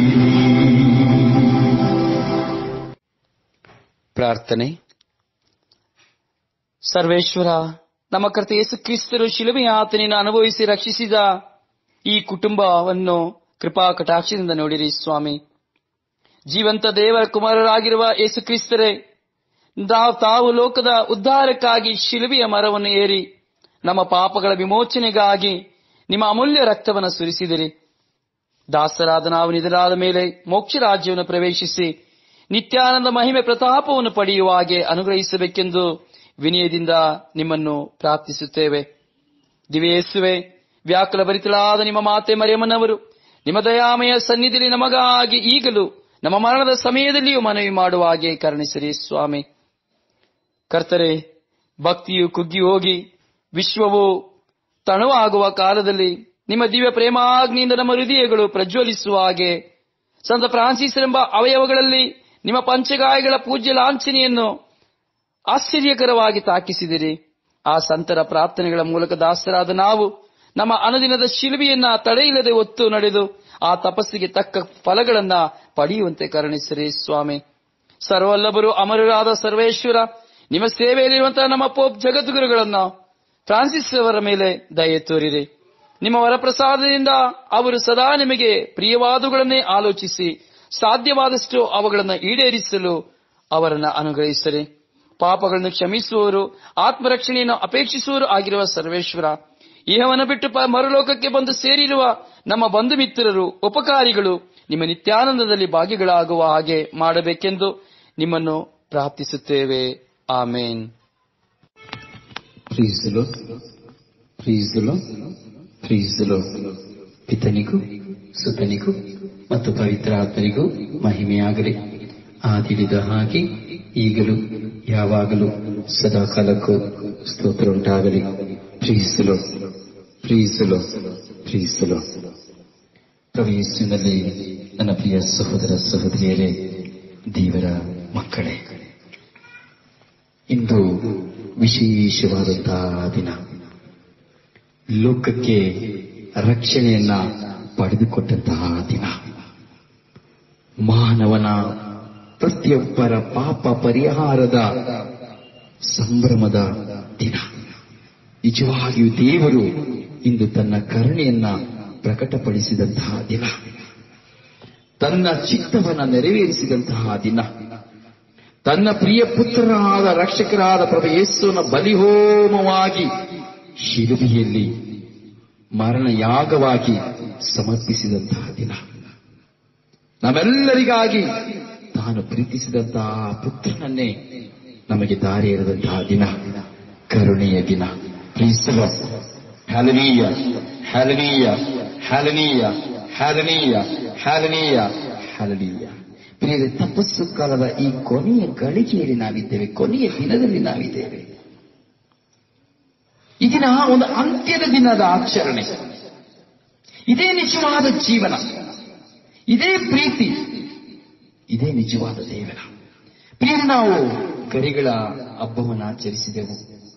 ಪ್ರಾರ್ಥನೆ ಸರ್ವೇಶ್ವರ ನಮ್ಮ ಕರ್ತ ಯೇಸು ಕ್ರಿಸ್ತರು ಶಿಲುಬೆಯ ಆತನಿನ ಅನುಭವಿಸಿ ರಕ್ಷಿಸಿದ ಈ ಕುಟುಂಬವನ್ನು ಕೃಪಾ ಕಟಾಕ್ಷದಿಂದ ನೋಡಿರಿ ಸ್ವಾಮಿ ಜೀವಂತ ದೇವರ ಕುಮಾರರಾಗಿರುವ ಯೇಸು ಕ್ರಿಸ್ತರೇ ನಾವು ತಾವು ಲೋಕದ ಉದ್ಧಾರಕ್ಕಾಗಿ ಶಿಲುಬೆಯ ಮರವನ್ನು ಏರಿ ನಮ್ಮ ಪಾಪಗಳ ವಿಮೋಚನೆಗಾಗಿ ನಿಮ್ಮ ಅಮೂಲ್ಯ ರಕ್ತವನ್ನು ಸುರಿಸಿದಿರಿ ದಾಸರಾದ ನಾವು ನಿಧರಾದ ಮೇಲೆ ಮೋಕ್ಷ ರಾಜ್ಯವನ್ನು ಪ್ರವೇಶಿಸಿ ನಿತ್ಯಾನಂದ ಮಹಿಮೆ ಪ್ರತಾಪವನ್ನು ಪಡೆಯುವ ಹಾಗೆ ಅನುಗ್ರಹಿಸಬೇಕೆಂದು ವಿನಯದಿಂದ ನಿಮ್ಮನ್ನು ಪ್ರಾರ್ಥಿಸುತ್ತೇವೆ ದಿವೇಸುವೆ ವ್ಯಾಕುಲ ಭರಿತಳಾದ ನಿಮ್ಮ ಮಾತೆ ಮರಿಯಮ್ಮನವರು ನಿಮ್ಮ ದಯಾಮಯ ಸನ್ನಿಧಿಯಲ್ಲಿ ನಮಗಾಗಿ ಈಗಲೂ ನಮ್ಮ ಮರಣದ ಸಮಯದಲ್ಲಿಯೂ ಮನವಿ ಮಾಡುವ ಹಾಗೆ ಕರುಣಿಸಿರಿ ಸ್ವಾಮಿ ಕರ್ತರೆ ಭಕ್ತಿಯು ಕುಗ್ಗಿ ಹೋಗಿ ವಿಶ್ವವು ತಣುವಾಗುವ ಕಾಲದಲ್ಲಿ ನಿಮ್ಮ ದಿವ್ಯ ಪ್ರೇಮಾಗ್ನಿಯಿಂದ ನಮ್ಮ ಹೃದಯಗಳು ಪ್ರಜ್ವಲಿಸುವ ಹಾಗೆ ಸಂತ ಫ್ರಾನ್ಸಿಸ್ ಎಂಬ ಅವಯವಗಳಲ್ಲಿ ನಿಮ್ಮ ಪಂಚಗಾಯಗಳ ಪೂಜ್ಯ ಲಾಂಛನೆಯನ್ನು ಆಶ್ಚರ್ಯಕರವಾಗಿ ತಾಕಿಸಿದಿರಿ ಆ ಸಂತರ ಪ್ರಾರ್ಥನೆಗಳ ಮೂಲಕ ದಾಸರಾದ ನಾವು ನಮ್ಮ ಅನುದಿನದ ಶಿಲುಬೆಯನ್ನ ತಡೆಯಿಲ್ಲದೆ ಒತ್ತು ನಡೆದು ಆ ತಪಸ್ಸಿಗೆ ತಕ್ಕ ಫಲಗಳನ್ನ ಪಡೆಯುವಂತೆ ಕರುಣಿಸಿರಿ ಸ್ವಾಮಿ ಸರ್ವಲ್ಲಭರು ಅಮರರಾದ ಸರ್ವೇಶ್ವರ ನಿಮ್ಮ ಸೇವೆಯಲ್ಲಿರುವಂತಹ ನಮ್ಮ ಪೋಪ್ ಜಗದ್ಗುರುಗಳನ್ನ ಫ್ರಾನ್ಸಿಸ್ ಅವರ ಮೇಲೆ ದಯೆ ತೋರಿರಿ ನಿಮ್ಮ ವರಪ್ರಸಾದದಿಂದ ಅವರು ಸದಾ ನಿಮಗೆ ಪ್ರಿಯವಾದುಗಳನ್ನೇ ಆಲೋಚಿಸಿ ಸಾಧ್ಯವಾದಷ್ಟು ಅವುಗಳನ್ನು ಈಡೇರಿಸಲು ಅವರನ್ನು ಅನುಗ್ರಹಿಸಿರಿ ಪಾಪಗಳನ್ನು ಕ್ಷಮಿಸುವವರು ಆತ್ಮರಕ್ಷಣೆಯನ್ನು ಅಪೇಕ್ಷಿಸುವವರು ಆಗಿರುವ ಸರ್ವೇಶ್ವರ ಇಹವನ್ನು ಬಿಟ್ಟು ಪ- ಮರುಲೋಕಕ್ಕೆ ಬಂದು ಸೇರಿರುವ ನಮ್ಮ ಬಂಧು ಮಿತ್ರರು ಉಪಕಾರಿಗಳು ನಿಮ್ಮ ನಿತ್ಯಾನಂದದಲ್ಲಿ ಭಾಗಿಗಳಾಗುವ ಹಾಗೆ ಮಾಡಬೇಕೆಂದು ನಿಮ್ಮನ್ನು ಪ್ರಾರ್ಥಿಸುತ್ತೇವೆ ಆಮೇನ್ Praise the Lord. Praise the Lord. Praise the Lord. ಪಿತನಿಗೂ ಸುತನಿಗೂ ಮತ್ತು ಪವಿತ್ರ ಆತ್ಮನಿಗೂ ಮಹಿಮೆಯಾಗಲಿ ಆದಿಡಿದ ಹಾಗೆ ಈಗಲೂ ಯಾವಾಗಲೂ ಸದಾ ಕಾಲಕ್ಕೂ ಸ್ತೋತ್ರ ಉಂಟಾಗಲಿ ಪ್ರೀಸಲು ಪ್ರೀಸಲು ಪ್ರೀಸಲು ಪ್ರಭು ಯೇಸುವಿನಲ್ಲಿ ನನ್ನ ಪ್ರಿಯ ಸಹೋದರ ಸಹೋದರಿಯರೇ ದೇವರ ಮಕ್ಕಳೇ ಇಂದು ವಿಶೇಷವಾದಂತಹ ದಿನ ಲೋಕಕ್ಕೆ ರಕ್ಷಣೆಯನ್ನ ಪಡೆದುಕೊಟ್ಟಂತಹ ದಿನ ಮಾನವನ ಪ್ರತಿಯೊಬ್ಬರ ಪಾಪ ಪರಿಹಾರದ ಸಂಭ್ರಮದ ದಿನ ನಿಜವಾಗಿಯೂ ದೇವರು ಇಂದು ತನ್ನ ಕರುಣೆಯನ್ನ ಪ್ರಕಟಪಡಿಸಿದಂತಹ ದಿನ ತನ್ನ ಚಿತ್ತವನ್ನ ನೆರವೇರಿಸಿದಂತಹ ದಿನ ತನ್ನ ಪ್ರಿಯ ಪುತ್ರನಾದ ರಕ್ಷಕರಾದ ಪ್ರಭು ಯೇಸುವಿನ ಬಲಿಹೋಮವಾಗಿ ಶಿಲುಬೆಯಲ್ಲಿ ಮರಣಯಾಗವಾಗಿ ಸಮರ್ಪಿಸಿದಂತಹ ದಿನ ನಮ್ಮೆಲ್ಲರಿಗಾಗಿ ತಾನು ಪ್ರೀತಿಸಿದಂತಹ ಪುತ್ರನನ್ನೇ ನಮಗೆ ದಾರಿ ಎರೆದಂತಹ ದಿನ ಕರುಣೆಯ ದಿನ ಪ್ರೀಸಲ ಹ್ಯಾಲನೀಯ ಹ್ಯಾಲನೀಯ ಹ್ಯಾಲನೀಯ ಹ್ಯಾಲನೀಯ ಹ್ಯಾಲನೀಯ ಹ್ಯಾಲನೀಯ ಪ್ರಿಯರೇ ತಪಸ್ಸು ಕಾಲದ ಈ ಕೊನೆಯ ಗಳಿಗೆಯಲ್ಲಿ ನಾವಿದ್ದೇವೆ ಕೊನೆಯ ದಿನದಲ್ಲಿ ನಾವಿದ್ದೇವೆ ಈ ದಿನ ಒಂದು ಅಂತ್ಯದ ದಿನದ ಆಚರಣೆ ಇದೇ ನಿಜವಾದ ಜೀವನ ಇದೇ ಪ್ರೀತಿ ಇದೇ ನಿಜವಾದ ದೇವರ ಪ್ರಿಯರೇ ನಾವು ಗರಿಗಳ ಹಬ್ಬವನ್ನು ಆಚರಿಸಿದೆವು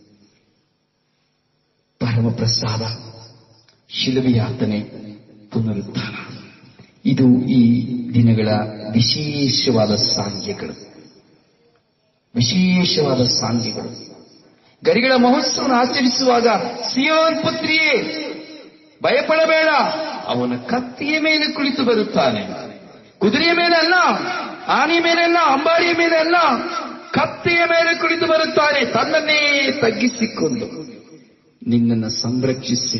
ಪರಮ ಪ್ರಸಾದ ಶಿಲುಬೆಯಾತನೆ ಪುನರುತ್ಥಾನ ಇದು ಈ ದಿನಗಳ ವಿಶೇಷವಾದ ಸಾಂಗ್ಯಗಳು ವಿಶೇಷವಾದ ಸಾಂಗ್ಯಗಳು ಗರಿಗಳ ಮಹೋತ್ಸವವನ್ನು ಆಚರಿಸುವಾಗ ಸಿಯೋನ್ ಪುತ್ರಿಯೇ ಭಯಪಡಬೇಡ ಅವನ ಕತ್ತಿಯ ಮೇಲೆ ಕುಳಿತು ಬರುತ್ತಾನೆ ಕುದುರೆಯ ಮೇಲೆ ಅಲ್ಲ ಆನೆಯ ಮೇಲೆ ಅಲ್ಲ ಅಂಬಾರಿಯ ಮೇಲೆ ಅಲ್ಲ ಕತ್ತೆಯ ಮೇಲೆ ಕುಳಿತು ಬರುತ್ತಾನೆ ತನ್ನನ್ನೇ ತಗ್ಗಿಸಿಕೊಂಡು ನಿನ್ನನ್ನು ಸಂರಕ್ಷಿಸಿ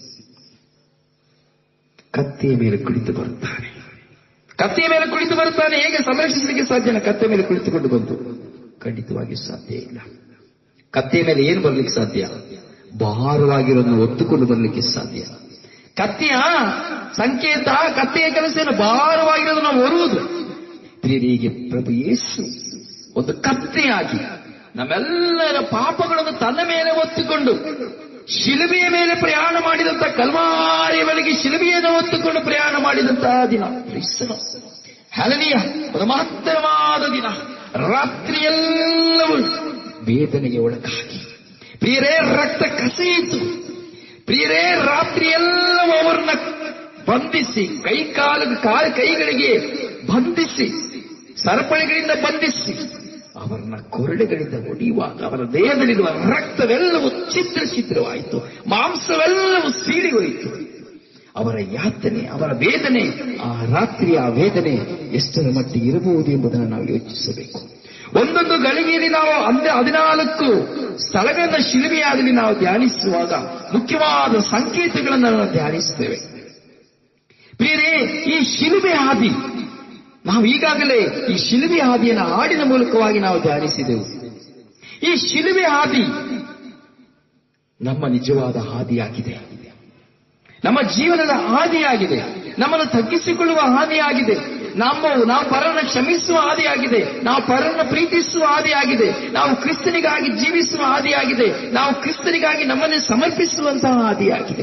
ಕತ್ತೆಯ ಮೇಲೆ ಕುಳಿತು ಬರುತ್ತಾನೆ ಕತ್ತೆಯ ಮೇಲೆ ಕುಳಿತು ಬರುತ್ತಾನೆ ಹೇಗೆ ಸಂರಕ್ಷಿಸಲಿಕ್ಕೆ ಸಾಧ್ಯನ ಕತ್ತೆ ಮೇಲೆ ಕುಳಿತುಕೊಂಡು ಬಂತು ಖಂಡಿತವಾಗಿ ಸಾಧ್ಯ ಇಲ್ಲ ಕತ್ತೆಯ ಮೇಲೆ ಏನು ಬರ್ಲಿಕ್ಕೆ ಸಾಧ್ಯ ಭಾರವಾಗಿರೋದನ್ನು ಒತ್ತುಕೊಂಡು ಬರ್ಲಿಕ್ಕೆ ಸಾಧ್ಯ ಕತ್ತೆಯ ಸಂಕೇತ ಕತ್ತೆಯ ಕೆಲಸ ಏನು ಭಾರವಾಗಿರೋದನ್ನು ಹೊರುವುದು ಪ್ರಿಯರಿಗೆ ಪ್ರಭು ಯೇಸು ಒಂದು ಕತ್ತೆಯಾಗಿ ನಮ್ಮೆಲ್ಲರ ಪಾಪಗಳನ್ನು ತನ್ನ ಮೇಲೆ ಒತ್ತುಕೊಂಡು ಶಿಲುಬೆಯ ಮೇಲೆ ಪ್ರಯಾಣ ಮಾಡಿದಂತ ಕಲ್ವಾರಿಯ ಬಳಿಗೆ ಶಿಲುಬೆಯನ್ನು ಹೊತ್ತುಕೊಂಡು ಪ್ರಯಾಣ ಮಾಡಿದಂತಹ ದಿನ ಹಲನಿಯ ಒಂದು ಮಹತ್ತರವಾದ ದಿನ ರಾತ್ರಿಯೆಲ್ಲವೂ ವೇದನೆಗೆ ಒಳಗಾಗಿ ಪ್ರಿಯರೇ ರಕ್ತ ಕಸಿಯಿತು ಪ್ರಿಯರೇ ರಾತ್ರಿಯೆಲ್ಲವೂ ಅವರನ್ನ ಬಂಧಿಸಿ ಕೈ ಕಾಲ ಕಾಲ ಕೈಗಳಿಗೆ ಬಂಧಿಸಿ ಸರಪಳಿಗಳಿಂದ ಬಂಧಿಸಿ ಅವರನ್ನ ಕೊರಡೆಗಳಿಂದ ಹೊಡೆಯುವಾಗ ಅವರ ದೇಹದಲ್ಲಿರುವ ರಕ್ತವೆಲ್ಲವೂ ಚಿತ್ರ ಚಿತ್ರವಾಯಿತು ಮಾಂಸವೆಲ್ಲವೂ ಸೀಳಿ ಹೋಯಿತು ಅವರ ಯಾತನೆ ಅವರ ವೇದನೆ ಆ ರಾತ್ರಿಯ ಆ ವೇದನೆ ಎಷ್ಟರ ಮಟ್ಟಿಗೆ ಇರಬಹುದು ಎಂಬುದನ್ನು ನಾವು ಯೋಚಿಸಬೇಕು ಒಂದೊಂದು ಗಳಿಗೆಯಲ್ಲಿ ನಾವು ಅಂದ ಹದಿನಾಲ್ಕು ಸ್ಥಳಗಳನ್ನ ಶಿಲುಬೆಯಾಗಲಿ ನಾವು ಧ್ಯಾನಿಸುವಾಗ ಮುಖ್ಯವಾದ ಸಂಕೇತಗಳನ್ನು ನಾವು ಧ್ಯಾನಿಸುತ್ತೇವೆ ಪ್ರಿಯರೇ ಈ ಶಿಲುಬೆ ಹಾದಿ ನಾವು ಈಗಾಗಲೇ ಈ ಶಿಲುಬೆ ಹಾದಿಯನ್ನು ಹಾಡಿನ ಮೂಲಕವಾಗಿ ನಾವು ಧ್ಯಾನಿಸಿದೆವು ಈ ಶಿಲುಬೆ ಹಾದಿ ನಮ್ಮ ನಿಜವಾದ ಹಾದಿಯಾಗಿದೆ ನಮ್ಮ ಜೀವನದ ಹಾದಿಯಾಗಿದೆ ನಮ್ಮನ್ನು ತಗ್ಗಿಸಿಕೊಳ್ಳುವ ಹಾದಿಯಾಗಿದೆ ನಮ್ಮ ನಾವು ಪರನ ಕ್ಷಮಿಸುವ ಹಾದಿಯಾಗಿದೆ ನಾವು ಪರನ ಪ್ರೀತಿಸುವ ಹಾದಿಯಾಗಿದೆ ನಾವು ಕ್ರಿಸ್ತನಿಗಾಗಿ ಜೀವಿಸುವ ಹಾದಿಯಾಗಿದೆ ನಾವು ಕ್ರಿಸ್ತನಿಗಾಗಿ ನಮ್ಮನ್ನು ಸಮರ್ಪಿಸುವಂತಹ ಹಾದಿಯಾಗಿದೆ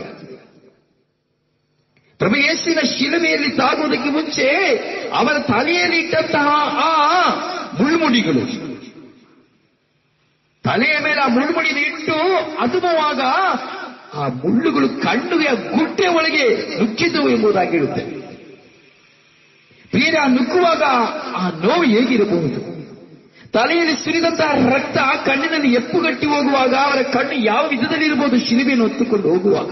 ಪ್ರಭು ಯೇಸುವಿನ ಶಿಲುಬೆಯಲ್ಲಿ ತಾಗುವುದಕ್ಕೆ ಮುಂಚೆ ಅವರ ತಲೆಯಲ್ಲಿ ಇಟ್ಟಂತಹ ಆ ಮುಳ್ಮುಡಿಗಳು ತಲೆಯ ಮೇಲೆ ಆ ಮುಳ್ಮುಡಿ ಇಟ್ಟು ಅದುಮುವಾಗ ಆ ಮುಳ್ಳುಗಳು ಕಣ್ಣುಗೆ ಗುಡ್ಡೆ ಒಳಗೆ ನುಗ್ಗಿದ್ದವು ಎಂಬುದಾಗಿ ಹೇಳುತ್ತೆ ಪ್ರಿಯರೇ ಆ ನುಗ್ಗುವಾಗ ಆ ನೋವು ಹೇಗಿರಬಹುದು ತಲೆಯಲ್ಲಿ ಸುರಿದಂತಹ ರಕ್ತ ಕಣ್ಣಿನಲ್ಲಿ ಎಪ್ಪುಗಟ್ಟಿ ಹೋಗುವಾಗ ಅವರ ಕಣ್ಣು ಯಾವ ವಿಧದಲ್ಲಿ ಇರಬಹುದು ಶಿಲುಬೆಯನ್ನು ಹೊತ್ತುಕೊಂಡು ಹೋಗುವಾಗ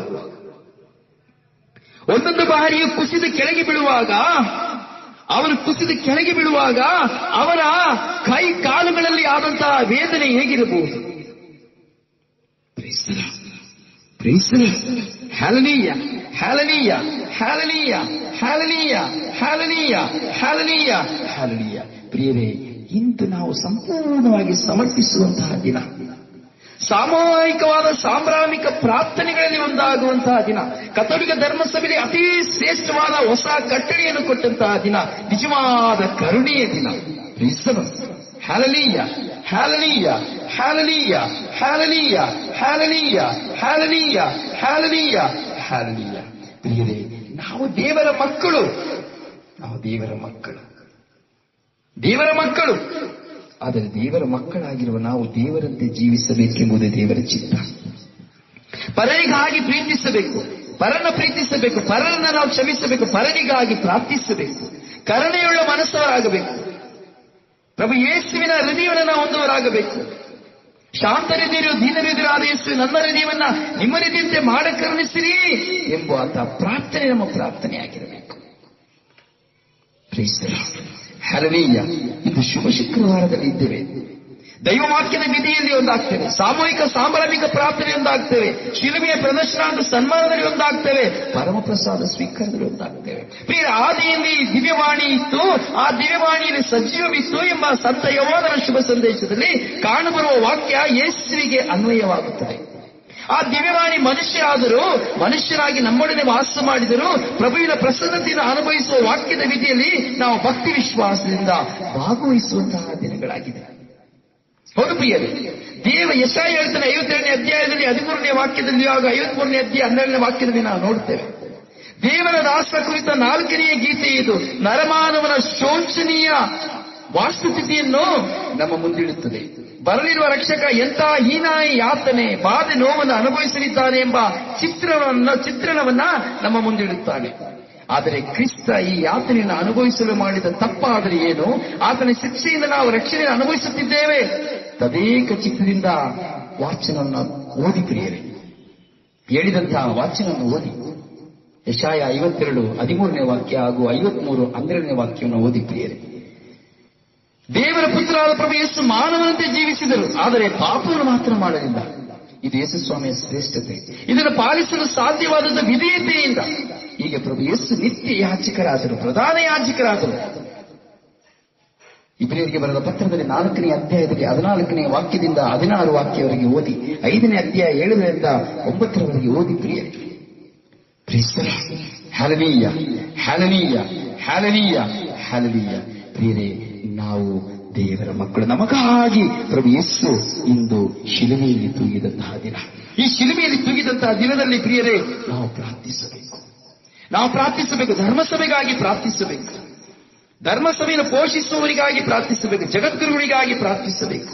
ಒಂದೊಂದು ಬಾರಿಯು ಕುಸಿದು ಕೆಳಗೆ ಬೀಳುವಾಗ ಅವರು ಕುಸಿದು ಕೆಳಗೆ ಬೀಳುವಾಗ ಅವರ ಕೈ ಕಾಲುಗಳಲ್ಲಿ ಆದಂತಹ ವೇದನೆ ಹೇಗಿರಬಹುದು ಹ್ಯಾಲನೀಯ ಹ್ಯಾಲನೀಯ ಹ್ಯಾಲನೀಯ ಹ್ಯಾಲನೀಯ ಹ್ಯಾಲನೀಯ ಹ್ಯಾಲನೀಯ ಹ್ಯಾಲನೀಯ ಪ್ರಿಯರೇ ಇಂದು ನಾವು ಸಂಪೂರ್ಣವಾಗಿ ಸಮರ್ಪಿಸುವಂತಹ ದಿನ ಸಾಮೂಹಿಕವಾದ ಸಾಂಬ್ರಾಮಿಕ ಪ್ರಾರ್ಥನೆಗಳಲ್ಲಿ ಒಂದಾಗುವಂತಹ ದಿನ ಕಥೋಲಿಕ ಧರ್ಮಸಭೆಯಲ್ಲಿ ಅತಿ ಶ್ರೇಷ್ಠವಾದ ಹೊಸ ಕಟ್ಟಳೆಯನ್ನು ಕೊಟ್ಟಂತಹ ದಿನ ನಿಜವಾದ ಕರುಣೆಯ ದಿನ ಹ್ಯಾಲನೀಯ ಹ್ಯಾಲನೀಯ ಹ್ಯಾಲನೀಯ ಹ್ಯಾಲನೀಯ ಹ್ಯಾಲನೀಯ ಹ್ಯಾಲನೀಯ ಹ್ಯಾಲನೀಯ ಹ್ಯಾಲನೀಯ ಪ್ರಿಯರೇ ನಾವು ದೇವರ ಮಕ್ಕಳು ನಾವು ದೇವರ ಮಕ್ಕಳು ದೇವರ ಮಕ್ಕಳು ಆದರೆ ದೇವರ ಮಕ್ಕಳಾಗಿರುವ ನಾವು ದೇವರಂತೆ ಜೀವಿಸಬೇಕೆಂಬುದೇ ದೇವರ ಚಿತ್ತ ಪರರಿಗಾಗಿ ಪ್ರೀತಿಸಬೇಕು ಪರನ ಪ್ರೀತಿಸಬೇಕು ಪರರನ್ನ ನಾವು ಕ್ಷಮಿಸಬೇಕು ಪರನಿಗಾಗಿ ಪ್ರಾರ್ಥಿಸಬೇಕು ಕರುಣೆಯುಳ್ಳ ಮನಸ್ಸವರಾಗಬೇಕು ಪ್ರಭು ಯೇಸುವಿನ ಹೃದಯವನ್ನು ನಾವು ಹೊಂದುವರಾಗಬೇಕು ಶಾಂತ ಹೃದಯರು ದೀನ ಹೃದಯರಾದ ಯೇಸು ನನ್ನ ಹೃದಯವನ್ನ ನಿಮ್ಮ ಹೃದಯಂತೆ ಮಾಡ ಕರುಣಿಸಿರಿ ಎಂಬ ಆತ ಪ್ರಾರ್ಥನೆ ನಮ್ಮ ಪ್ರಾರ್ಥನೆಯಾಗಿರಬೇಕು ಹರವೀಯ ಇದು ಶುಭ ಶುಕ್ರವಾರದಲ್ಲಿ ಇದ್ದೇವೆ ದೈವವಾಕ್ಯದ ವಿಧಿಯಲ್ಲಿ ಒಂದಾಗ್ತೇವೆ ಸಾಮೂಹಿಕ ಸಾಂಬಾಮಿಕ ಪ್ರಾರ್ಥನೆ ಒಂದಾಗ್ತೇವೆ ಶಿಲುಮೆಯ ಪ್ರದರ್ಶನ ಸನ್ಮಾನದಲ್ಲಿ ಒಂದಾಗ್ತೇವೆ ಪರಮ ಪ್ರಸಾದ ಸ್ವೀಕಾರದಲ್ಲಿ ಒಂದಾಗ್ತೇವೆ ಪ್ರಿಯ ಆದಿಯಲ್ಲಿ ದಿವ್ಯವಾಣಿ ಇತ್ತು ಆ ದಿವ್ಯವಾಣಿಯಲ್ಲಿ ಸಜೀವವಿತ್ತು ಎಂಬ ಸಂತ ಯವಾದನ ಶುಭ ಸಂದೇಶದಲ್ಲಿ ಕಾಣಬರುವ ವಾಕ್ಯ ಯೇಸುವಿಗೆ ಅನ್ವಯವಾಗುತ್ತದೆ ಆ ದಿವ್ಯವಾಣಿ ಮನುಷ್ಯ ಆದರೂ ಮನುಷ್ಯರಾಗಿ ನಮ್ಮೊಡನೆ ವಾಸ ಮಾಡಿದರೂ ಪ್ರಭುವಿನ ಪ್ರಸನ್ನತೆಯನ್ನು ಅನುಭವಿಸುವ ವಾಕ್ಯದ ವಿಧಿಯಲ್ಲಿ ನಾವು ಭಕ್ತಿ ವಿಶ್ವಾಸದಿಂದ ಭಾಗವಹಿಸುವಂತಹ ದಿನಗಳಾಗಿದೆ ಹೌದು ಪ್ರಿಯರೇ ದೇವ ಯಶಾಯ ಹೇಳ್ತಾನೆ ಐವತ್ತೆರಡನೇ ಅಧ್ಯಾಯದಲ್ಲಿ ಹದಿಮೂರನೇ ವಾಕ್ಯದಲ್ಲಿ ಹಾಗೂ ಐವತ್ಮೂರನೇ ಅಧ್ಯಾಯ ಹನ್ನೆರಡನೇ ವಾಕ್ಯದಲ್ಲಿ ನಾವು ನೋಡ್ತೇವೆ ದೇವರ ದಾಸರ ಕುರಿತ ನಾಲ್ಕನೆಯ ಗೀತೆ ಇದು ನರಮಾನವನ ಶೋಚನೀಯ ವಾಸ್ತುಸ್ಥಿತಿಯನ್ನು ನಮ್ಮ ಮುಂದಿಡುತ್ತದೆ ಬರಲಿರುವ ರಕ್ಷಕ ಎಂಥ ಹೀನಾಯಿ ಯಾತನೆ ಬಾಧೆ ನೋವನ್ನು ಅನುಭವಿಸಲಿದ್ದಾನೆ ಎಂಬ ಚಿತ್ರವನ್ನ ಚಿತ್ರಣವನ್ನ ನಮ್ಮ ಮುಂದಿಡುತ್ತಾನೆ ಆದರೆ ಕ್ರಿಸ್ತ ಈ ಯಾತನೆಯನ್ನು ಅನುಭವಿಸಲು ಮಾಡಿದ ತಪ್ಪಾದರೆ ಏನು ಆತನ ಶಿಕ್ಷೆಯಿಂದ ನಾವು ರಕ್ಷಣೆಯನ್ನು ಅನುಭವಿಸುತ್ತಿದ್ದೇವೆ ತದೇಕ ಚಿತ್ರದಿಂದ ವಾಚನವನ್ನು ಓದಿ ಪ್ರಿಯರೇ ಹೇಳಿದಂತಹ ವಾಚನವನ್ನು ಓದಿ ಯಶಾಯ ಐವತ್ತೆರಡು ಹದಿಮೂರನೇ ವಾಕ್ಯ ಹಾಗೂ ಐವತ್ಮೂರು ಹನ್ನೆರಡನೇ ವಾಕ್ಯವನ್ನು ಓದಿ ಪ್ರಿಯರೇ ದೇವರ ಪುತ್ರರಾದ ಪ್ರಭು ಯೇಸು ಮಾನವನಂತೆ ಜೀವಿಸಿದರು ಆದರೆ ಪಾಪವನ್ನು ಮಾತ್ರ ಮಾಡಲಿಲ್ಲ ಇದು ಯೇಸು ಸ್ವಾಮಿಯ ಶ್ರೇಷ್ಠತೆ ಇದನ್ನು ಪಾಲಿಸಲು ಸಾಧ್ಯವಾದದ್ದು ವಿಧೇಯತೆಯಿಂದ ಹೀಗೆ ಪ್ರಭು ಯೇಸು ನಿತ್ಯ ಯಾಚಕರಾದರು ಪ್ರಧಾನ ಯಾಜಕರಾದರು ಇಬ್ರಿಯರಿಗೆ ಬರೆದ ಪತ್ರದಲ್ಲಿ ನಾಲ್ಕನೇ ಅಧ್ಯಾಯದಲ್ಲಿ ಹದಿನಾಲ್ಕನೇ ವಾಕ್ಯದಿಂದ ಹದಿನಾರು ವಾಕ್ಯವರೆಗೆ ಓದಿ ಐದನೇ ಅಧ್ಯಾಯ ಏಳರಿಂದ ಒಂಬತ್ತರವರೆಗೆ ಓದಿ ಪ್ರಿಯರಿಗೆ ಹ್ಯಾಲನೀಯ ಹ್ಯಾಲನೀಯ ಹ್ಯಾಲನೀಯ ಹ್ಯಾಲನೀಯ ಪ್ರಿಯರೇ ನಾವು ದೇವರ ಮಕ್ಕಳು ನಮಗಾಗಿ ಪ್ರಭು ಯೇಸು ಇಂದು ಶಿಲುಮೆಯಲ್ಲಿ ತೂಗಿದಂತಹ ದಿನ ಈ ಶಿಲುಮೆಯಲ್ಲಿ ತೂಗಿದಂತಹ ದಿನದಲ್ಲಿ ಪ್ರಿಯರೇ ನಾವು ಪ್ರಾರ್ಥಿಸಬೇಕು ನಾವು ಪ್ರಾರ್ಥಿಸಬೇಕು ಧರ್ಮಸಭೆಗಾಗಿ ಪ್ರಾರ್ಥಿಸಬೇಕು ಧರ್ಮಸಭೆಯನ್ನು ಪೋಷಿಸುವವರಿಗಾಗಿ ಪ್ರಾರ್ಥಿಸಬೇಕು ಜಗದ್ಗುರುಗಳಿಗಾಗಿ ಪ್ರಾರ್ಥಿಸಬೇಕು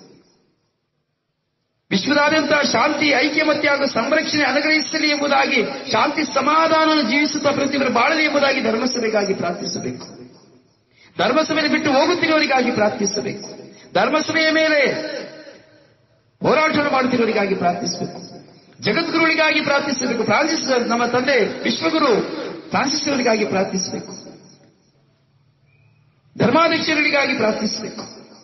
ವಿಶ್ವದಾದ್ಯಂತ ಶಾಂತಿ ಐಕ್ಯಮತ್ಯ ಹಾಗೂ ಸಂರಕ್ಷಣೆ ಅನುಗ್ರಹಿಸಲಿ ಎಂಬುದಾಗಿ ಶಾಂತಿ ಸಮಾಧಾನವನ್ನು ಜೀವಿಸುತ್ತಾ ಪ್ರತಿಯೊಬ್ಬರು ಬಾಳಲಿ ಎಂಬುದಾಗಿ ಧರ್ಮಸಭೆಗಾಗಿ ಪ್ರಾರ್ಥಿಸಬೇಕು ಧರ್ಮಸಭೆಯನ್ನು ಬಿಟ್ಟು ಹೋಗುತ್ತಿರುವವರಿಗಾಗಿ ಪ್ರಾರ್ಥಿಸಬೇಕು ಧರ್ಮಸಭೆಯ ಮೇಲೆ ಹೋರಾಟವನ್ನು ಮಾಡುತ್ತಿರುವವರಿಗಾಗಿ ಪ್ರಾರ್ಥಿಸಬೇಕು ಜಗದ್ಗುರುಗಳಿಗಾಗಿ ಪ್ರಾರ್ಥಿಸಬೇಕು ಫ್ರಾನ್ಸಿಸ್ ನಮ್ಮ ತಂದೆ ವಿಶ್ವಗುರು ಫ್ರಾನ್ಸಿಸ್ ಅವರಿಗಾಗಿ ಪ್ರಾರ್ಥಿಸಬೇಕು ಧರ್ಮಾಧ್ಯಕ್ಷರುಗಳಿಗಾಗಿ ಪ್ರಾರ್ಥಿಸಬೇಕು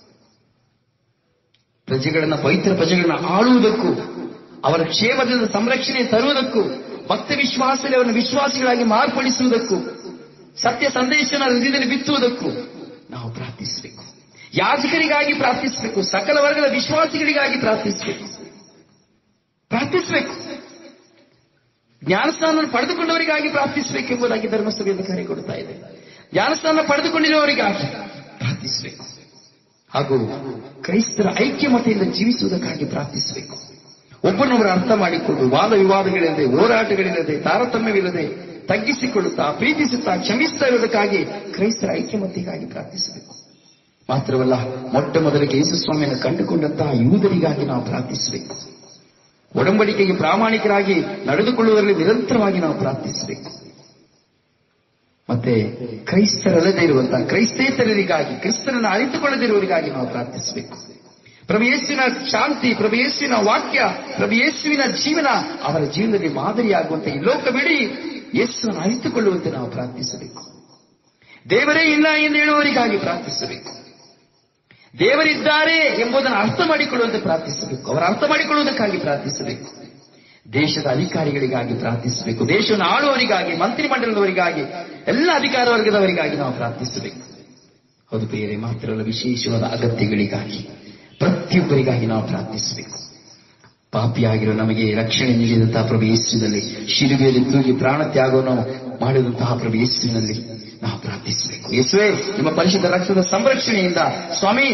ಪ್ರಜೆಗಳನ್ನ ಪವಿತ್ರ ಪ್ರಜೆಗಳನ್ನ ಆಳುವುದಕ್ಕೂ ಅವರ ಕ್ಷೇಮದಿಂದ ಸಂರಕ್ಷಣೆ ತರುವುದಕ್ಕೂ ಭಕ್ತ ವಿಶ್ವಾಸದಲ್ಲಿ ಅವರನ್ನು ವಿಶ್ವಾಸಿಗಳಾಗಿ ಮಾರ್ಪಡಿಸುವುದಕ್ಕೂ ಸತ್ಯ ಸಂದೇಶನ ಹೃದಯದಲ್ಲಿ ಬಿತ್ತುವುದಕ್ಕೂ ನಾವು ಪ್ರಾರ್ಥಿಸಬೇಕು ಯಾಜಕರಿಗಾಗಿ ಪ್ರಾರ್ಥಿಸಬೇಕು ಸಕಲ ವರ್ಗದ ವಿಶ್ವಾಸಿಗಳಿಗಾಗಿ ಪ್ರಾರ್ಥಿಸಬೇಕು ಪ್ರಾರ್ಥಿಸಬೇಕು ಜ್ಞಾನಸ್ನಾನ ಪಡೆದುಕೊಂಡವರಿಗಾಗಿ ಪ್ರಾರ್ಥಿಸಬೇಕೆಂಬುದಾಗಿ ಧರ್ಮಸಭೆಯಿಂದ ಕರೆ ಕೊಡ್ತಾ ಇದೆ ಜ್ಞಾನಸ್ನಾನ ಪಡೆದುಕೊಂಡಿರುವವರಿಗಾಗಿ ಪ್ರಾರ್ಥಿಸಬೇಕು ಹಾಗೂ ಕ್ರೈಸ್ತರ ಐಕ್ಯಮತೆಯಿಂದ ಜೀವಿಸುವುದಕ್ಕಾಗಿ ಪ್ರಾರ್ಥಿಸಬೇಕು ಒಬ್ಬನೊಬ್ಬರು ಅರ್ಥ ಮಾಡಿಕೊಂಡು ವಾದ ವಿವಾದಗಳಿಲ್ಲದೆ ಹೋರಾಟಗಳಿಲ್ಲದೆ ತಾರತಮ್ಯವಿಲ್ಲದೆ ತಗ್ಗಿಸಿಕೊಳ್ಳುತ್ತಾ ಪ್ರೀತಿಸುತ್ತಾ ಕ್ಷಮಿಸ್ತಾ ಇರುವುದಕ್ಕಾಗಿ ಕ್ರೈಸ್ತರ ಐಕ್ಯಮತೆಗಾಗಿ ಪ್ರಾರ್ಥಿಸಬೇಕು ಮಾತ್ರವಲ್ಲ ಮೊಟ್ಟ ಮೊದಲಿಗೆ ಯೇಸು ಸ್ವಾಮಿಯನ್ನು ಕಂಡುಕೊಂಡಂತಹ ಯೂದರಿಗಾಗಿ ನಾವು ಪ್ರಾರ್ಥಿಸಬೇಕು ಒಡಂಬಡಿಕೆಗೆ ಪ್ರಾಮಾಣಿಕರಾಗಿ ನಡೆದುಕೊಳ್ಳುವುದರಲ್ಲಿ ನಿರಂತರವಾಗಿ ನಾವು ಪ್ರಾರ್ಥಿಸಬೇಕು ಮತ್ತೆ ಕ್ರೈಸ್ತರಲ್ಲದೆ ಇರುವಂತಹ ಕ್ರೈಸ್ತೇತರರಿಗಾಗಿ ಕ್ರಿಸ್ತರನ್ನು ಅರಿತುಕೊಳ್ಳದಿರುವವರಿಗಾಗಿ ನಾವು ಪ್ರಾರ್ಥಿಸಬೇಕು ಪ್ರಭು ಯೇಸುವಿನ ಶಾಂತಿ ಪ್ರಭು ಯೇಸುವಿನ ವಾಕ್ಯ ಪ್ರಭು ಯೇಸುವಿನ ಜೀವನ ಅವರ ಜೀವನದಲ್ಲಿ ಮಾದರಿಯಾಗುವಂತೆ ಈ ಲೋಕವಿಡೀ ಯೇಸುವನ್ನು ಅರಿತುಕೊಳ್ಳುವಂತೆ ನಾವು ಪ್ರಾರ್ಥಿಸಬೇಕು ದೇವರೇ ಇಲ್ಲ ಎಂದು ಹೇಳುವವರಿಗಾಗಿ ಪ್ರಾರ್ಥಿಸಬೇಕು ದೇವರಿದ್ದಾರೆ ಎಂಬುದನ್ನು ಅರ್ಥ ಮಾಡಿಕೊಳ್ಳುವಂತೆ ಪ್ರಾರ್ಥಿಸಬೇಕು ಅವರ ಅರ್ಥ ಮಾಡಿಕೊಳ್ಳುವುದಕ್ಕಾಗಿ ಪ್ರಾರ್ಥಿಸಬೇಕು ದೇಶದ ಅಧಿಕಾರಿಗಳಿಗಾಗಿ ಪ್ರಾರ್ಥಿಸಬೇಕು ದೇಶವನ್ನು ಆಳುವವರಿಗಾಗಿ ಮಂತ್ರಿಮಂಡಲದವರಿಗಾಗಿ ಎಲ್ಲ ಅಧಿಕಾರ ವರ್ಗದವರಿಗಾಗಿ ನಾವು ಪ್ರಾರ್ಥಿಸಬೇಕು ಹೌದು ಬೇರೆ ಮಾತ್ರವಲ್ಲ ವಿಶೇಷವಾದ ಅಗತ್ಯಗಳಿಗಾಗಿ ಪ್ರತಿಯೊಬ್ಬರಿಗಾಗಿ ನಾವು ಪ್ರಾರ್ಥಿಸಬೇಕು ಪಾಪಿಯಾಗಿರೋ ನಮಗೆ ರಕ್ಷಣೆ ನೀಡಿದಂತಹ ಪ್ರಭು ಯೇಸುವಿನಲ್ಲಿ ಶಿಲುಬೆಯಲ್ಲಿ ತೂಗಿ ಪ್ರಾಣ ತ್ಯಾಗವನ್ನು ಮಾಡಿದಂತಹ ಪ್ರಭು ಯೇಸುವಿನಲ್ಲಿ ನಾವು ಪ್ರಾರ್ಥಿಸಬೇಕು ಯೇಸುವೆ ನಿಮ್ಮ ಪರಿಶುದ್ಧ ರಕ್ತದ ಸಂರಕ್ಷಣೆಯಿಂದ ಸ್ವಾಮಿ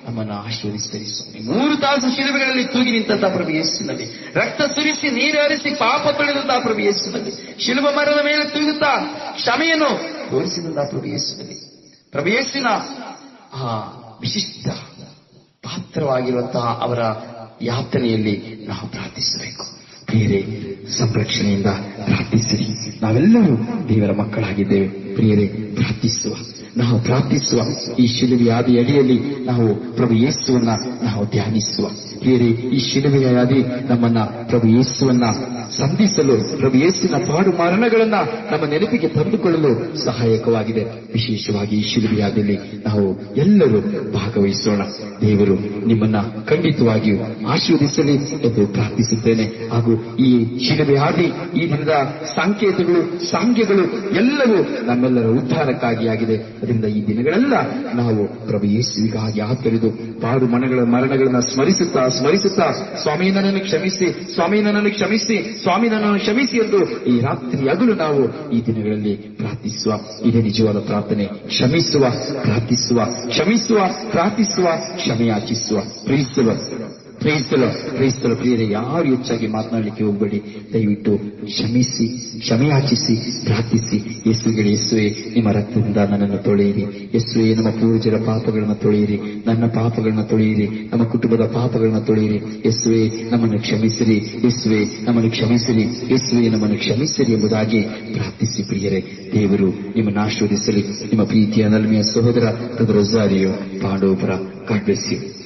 ನಮ್ಮನ್ನು ಆಶೀರ್ವದಿಸಲಿ ಸ್ವಾಮಿ ಮೂರು ತಾಸು ಶಿಲುಬೆಗಳಲ್ಲಿ ತೂಗಿ ನಿಂತಹ ಪ್ರಭು ಯೇಸುನಲ್ಲಿ ರಕ್ತ ಸುರಿಸಿ ನೀರು ಹರಿಸಿ ಪಾಪ ತೊಳೆದಂತಹ ಪ್ರಭು ಯೇಸುನಲ್ಲಿ ಶಿಲುಬ ಮರದ ಮೇಲೆ ತೂಗುತ್ತಾ ಕ್ಷಮೆಯನ್ನು ತೋರಿಸಿದಂತಹ ಪ್ರಭು ಯೇಸುನಲ್ಲಿ ಪ್ರಭು ಯೇಸುವಿನ ಆ ವಿಶಿಷ್ಟ ಪಾತ್ರವಾಗಿರುವಂತಹ ಅವರ ಯಾತನೆಯಲ್ಲಿ ನಾವು ಪ್ರಾರ್ಥಿಸಬೇಕು ಪ್ರಿಯರೇ ಸಂರಕ್ಷಣೆಯಿಂದ ಪ್ರಾರ್ಥಿಸಿರಿ ನಾವೆಲ್ಲರೂ ದೇವರ ಮಕ್ಕಳಾಗಿದ್ದೇವೆ ಪ್ರಿಯರೇ ಪ್ರಾರ್ಥಿಸುವ ನಾವು ಪ್ರಾರ್ಥಿಸುವ ಈ ಶಿಲುಬೆಯ ಆದಿ ಅಡಿಯಲ್ಲಿ ನಾವು ಪ್ರಭು ಯೇಸುವನ್ನ ನಾವು ಧ್ಯಾನಿಸುವ ಪ್ರಿಯರೇ ಈ ಶಿಲುಬೆಯ ಆದಿ ನಮ್ಮನ್ನ ಪ್ರಭು ಯೇಸುವನ್ನ ಸಂಧಿಸಲು ಪ್ರಭು ಯೇಸುವಿನ ಪಾಡು ಮರಣಗಳನ್ನ ನಮ್ಮ ನೆನಪಿಗೆ ತಂದುಕೊಳ್ಳಲು ಸಹಾಯಕವಾಗಿದೆ ವಿಶೇಷವಾಗಿ ಈ ಶಿಲುಬೆಯಾದಲ್ಲಿ ನಾವು ಎಲ್ಲರೂ ಭಾಗವಹಿಸೋಣ ದೇವರು ನಿಮ್ಮನ್ನ ಖಂಡಿತವಾಗಿಯೂ ಆಶೀರ್ವದಿಸಲಿ ಎಂದು ಪ್ರಾರ್ಥಿಸುತ್ತೇನೆ ಹಾಗೂ ಈ ಶಿಲುಬೆ ಆದಿ ಈ ದಿನದ ಸಂಕೇತಗಳು ಸಾಂಖ್ಯಗಳು ಎಲ್ಲವೂ ನಮ್ಮೆಲ್ಲರ ಉದ್ಧಾರಕ್ಕಾಗಿ ಆಗಿದೆ ಅದರಿಂದ ಈ ದಿನಗಳೆಲ್ಲ ನಾವು ಪ್ರಭು ಯೇಸುವಿಗಾಗಿ ಆತರಿದು ಪಾಡು ಮನಗಳ ಮರಣಗಳನ್ನ ಸ್ಮರಿಸುತ್ತಾ ಸ್ಮರಿಸುತ್ತಾ ಸ್ವಾಮಿ ನನ್ನನ್ನು ಕ್ಷಮಿಸಿ ಸ್ವಾಮಿ ನನ್ನನ್ನು ಕ್ಷಮಿಸಿ ಸ್ವಾಮಿ ನನ್ನನ್ನು ಕ್ಷಮಿಸಿ ಎಂದು ಈ ರಾತ್ರಿ ಹಗಲು ನಾವು ಈ ದಿನಗಳಲ್ಲಿ ಪ್ರಾರ್ಥಿಸುವ ಇದೇ ನಿಜವಾದ ಪ್ರಾರ್ಥನೆ ಕ್ಷಮಿಸುವ ಪ್ರಾರ್ಥಿಸುವ ಕ್ಷಮಿಸುವ ಪ್ರಾರ್ಥಿಸುವ ಕ್ಷಮೆಯಾಚಿಸುವ ಪ್ರೀತಿಸುವ ಕ್ರೈಸ್ತಲ ಕ್ರೈಸ್ತಲ ಪ್ರಿಯರೇ ಯಾರು ಹೆಚ್ಚಾಗಿ ಮಾತನಾಡಲಿಕ್ಕೆ ಹೋಗಬೇಡಿ ದಯವಿಟ್ಟು ಕ್ಷಮಿಸಿ ಕ್ಷಮೆಯಾಚಿಸಿ ಪ್ರಾರ್ಥಿಸಿ ಯೇಸುಗಳೇ ಯೇಸುವೆ ನಿಮ್ಮ ರಕ್ತದಿಂದ ನನ್ನನ್ನು ತೊಳೆಯಿರಿ ಯೇಸುವೆ ನಮ್ಮ ಪೂರ್ವಜರ ಪಾಪಗಳನ್ನು ತೊಳೆಯಿರಿ ನನ್ನ ಪಾಪಗಳನ್ನ ತೊಳೆಯಿರಿ ನಮ್ಮ ಕುಟುಂಬದ ಪಾಪಗಳನ್ನ ತೊಳೆಯಿರಿ ಯೇಸುವೆ ನಮ್ಮನ್ನು ಕ್ಷಮಿಸಿರಿ ಯೇಸುವೆ ನಮ್ಮನ್ನು ಕ್ಷಮಿಸಿರಿ ಯೇಸುವೆ ನಮ್ಮನ್ನು ಕ್ಷಮಿಸಿರಿ ಎಂಬುದಾಗಿ ಪ್ರಾರ್ಥಿಸಿ ಪ್ರಿಯರೇ ದೇವರು ನಿಮ್ಮನ್ನು ಆಶೀರ್ವದಿಸಲಿ ನಿಮ್ಮ ಪ್ರೀತಿಯ ನಲ್ಮೆಯ ಸಹೋದರ ರೊಸಾರಿಯೋ ಪಾಂಡೋಪರ ಕಾಡ್ ಬ್ಲೆಸ್ ಯು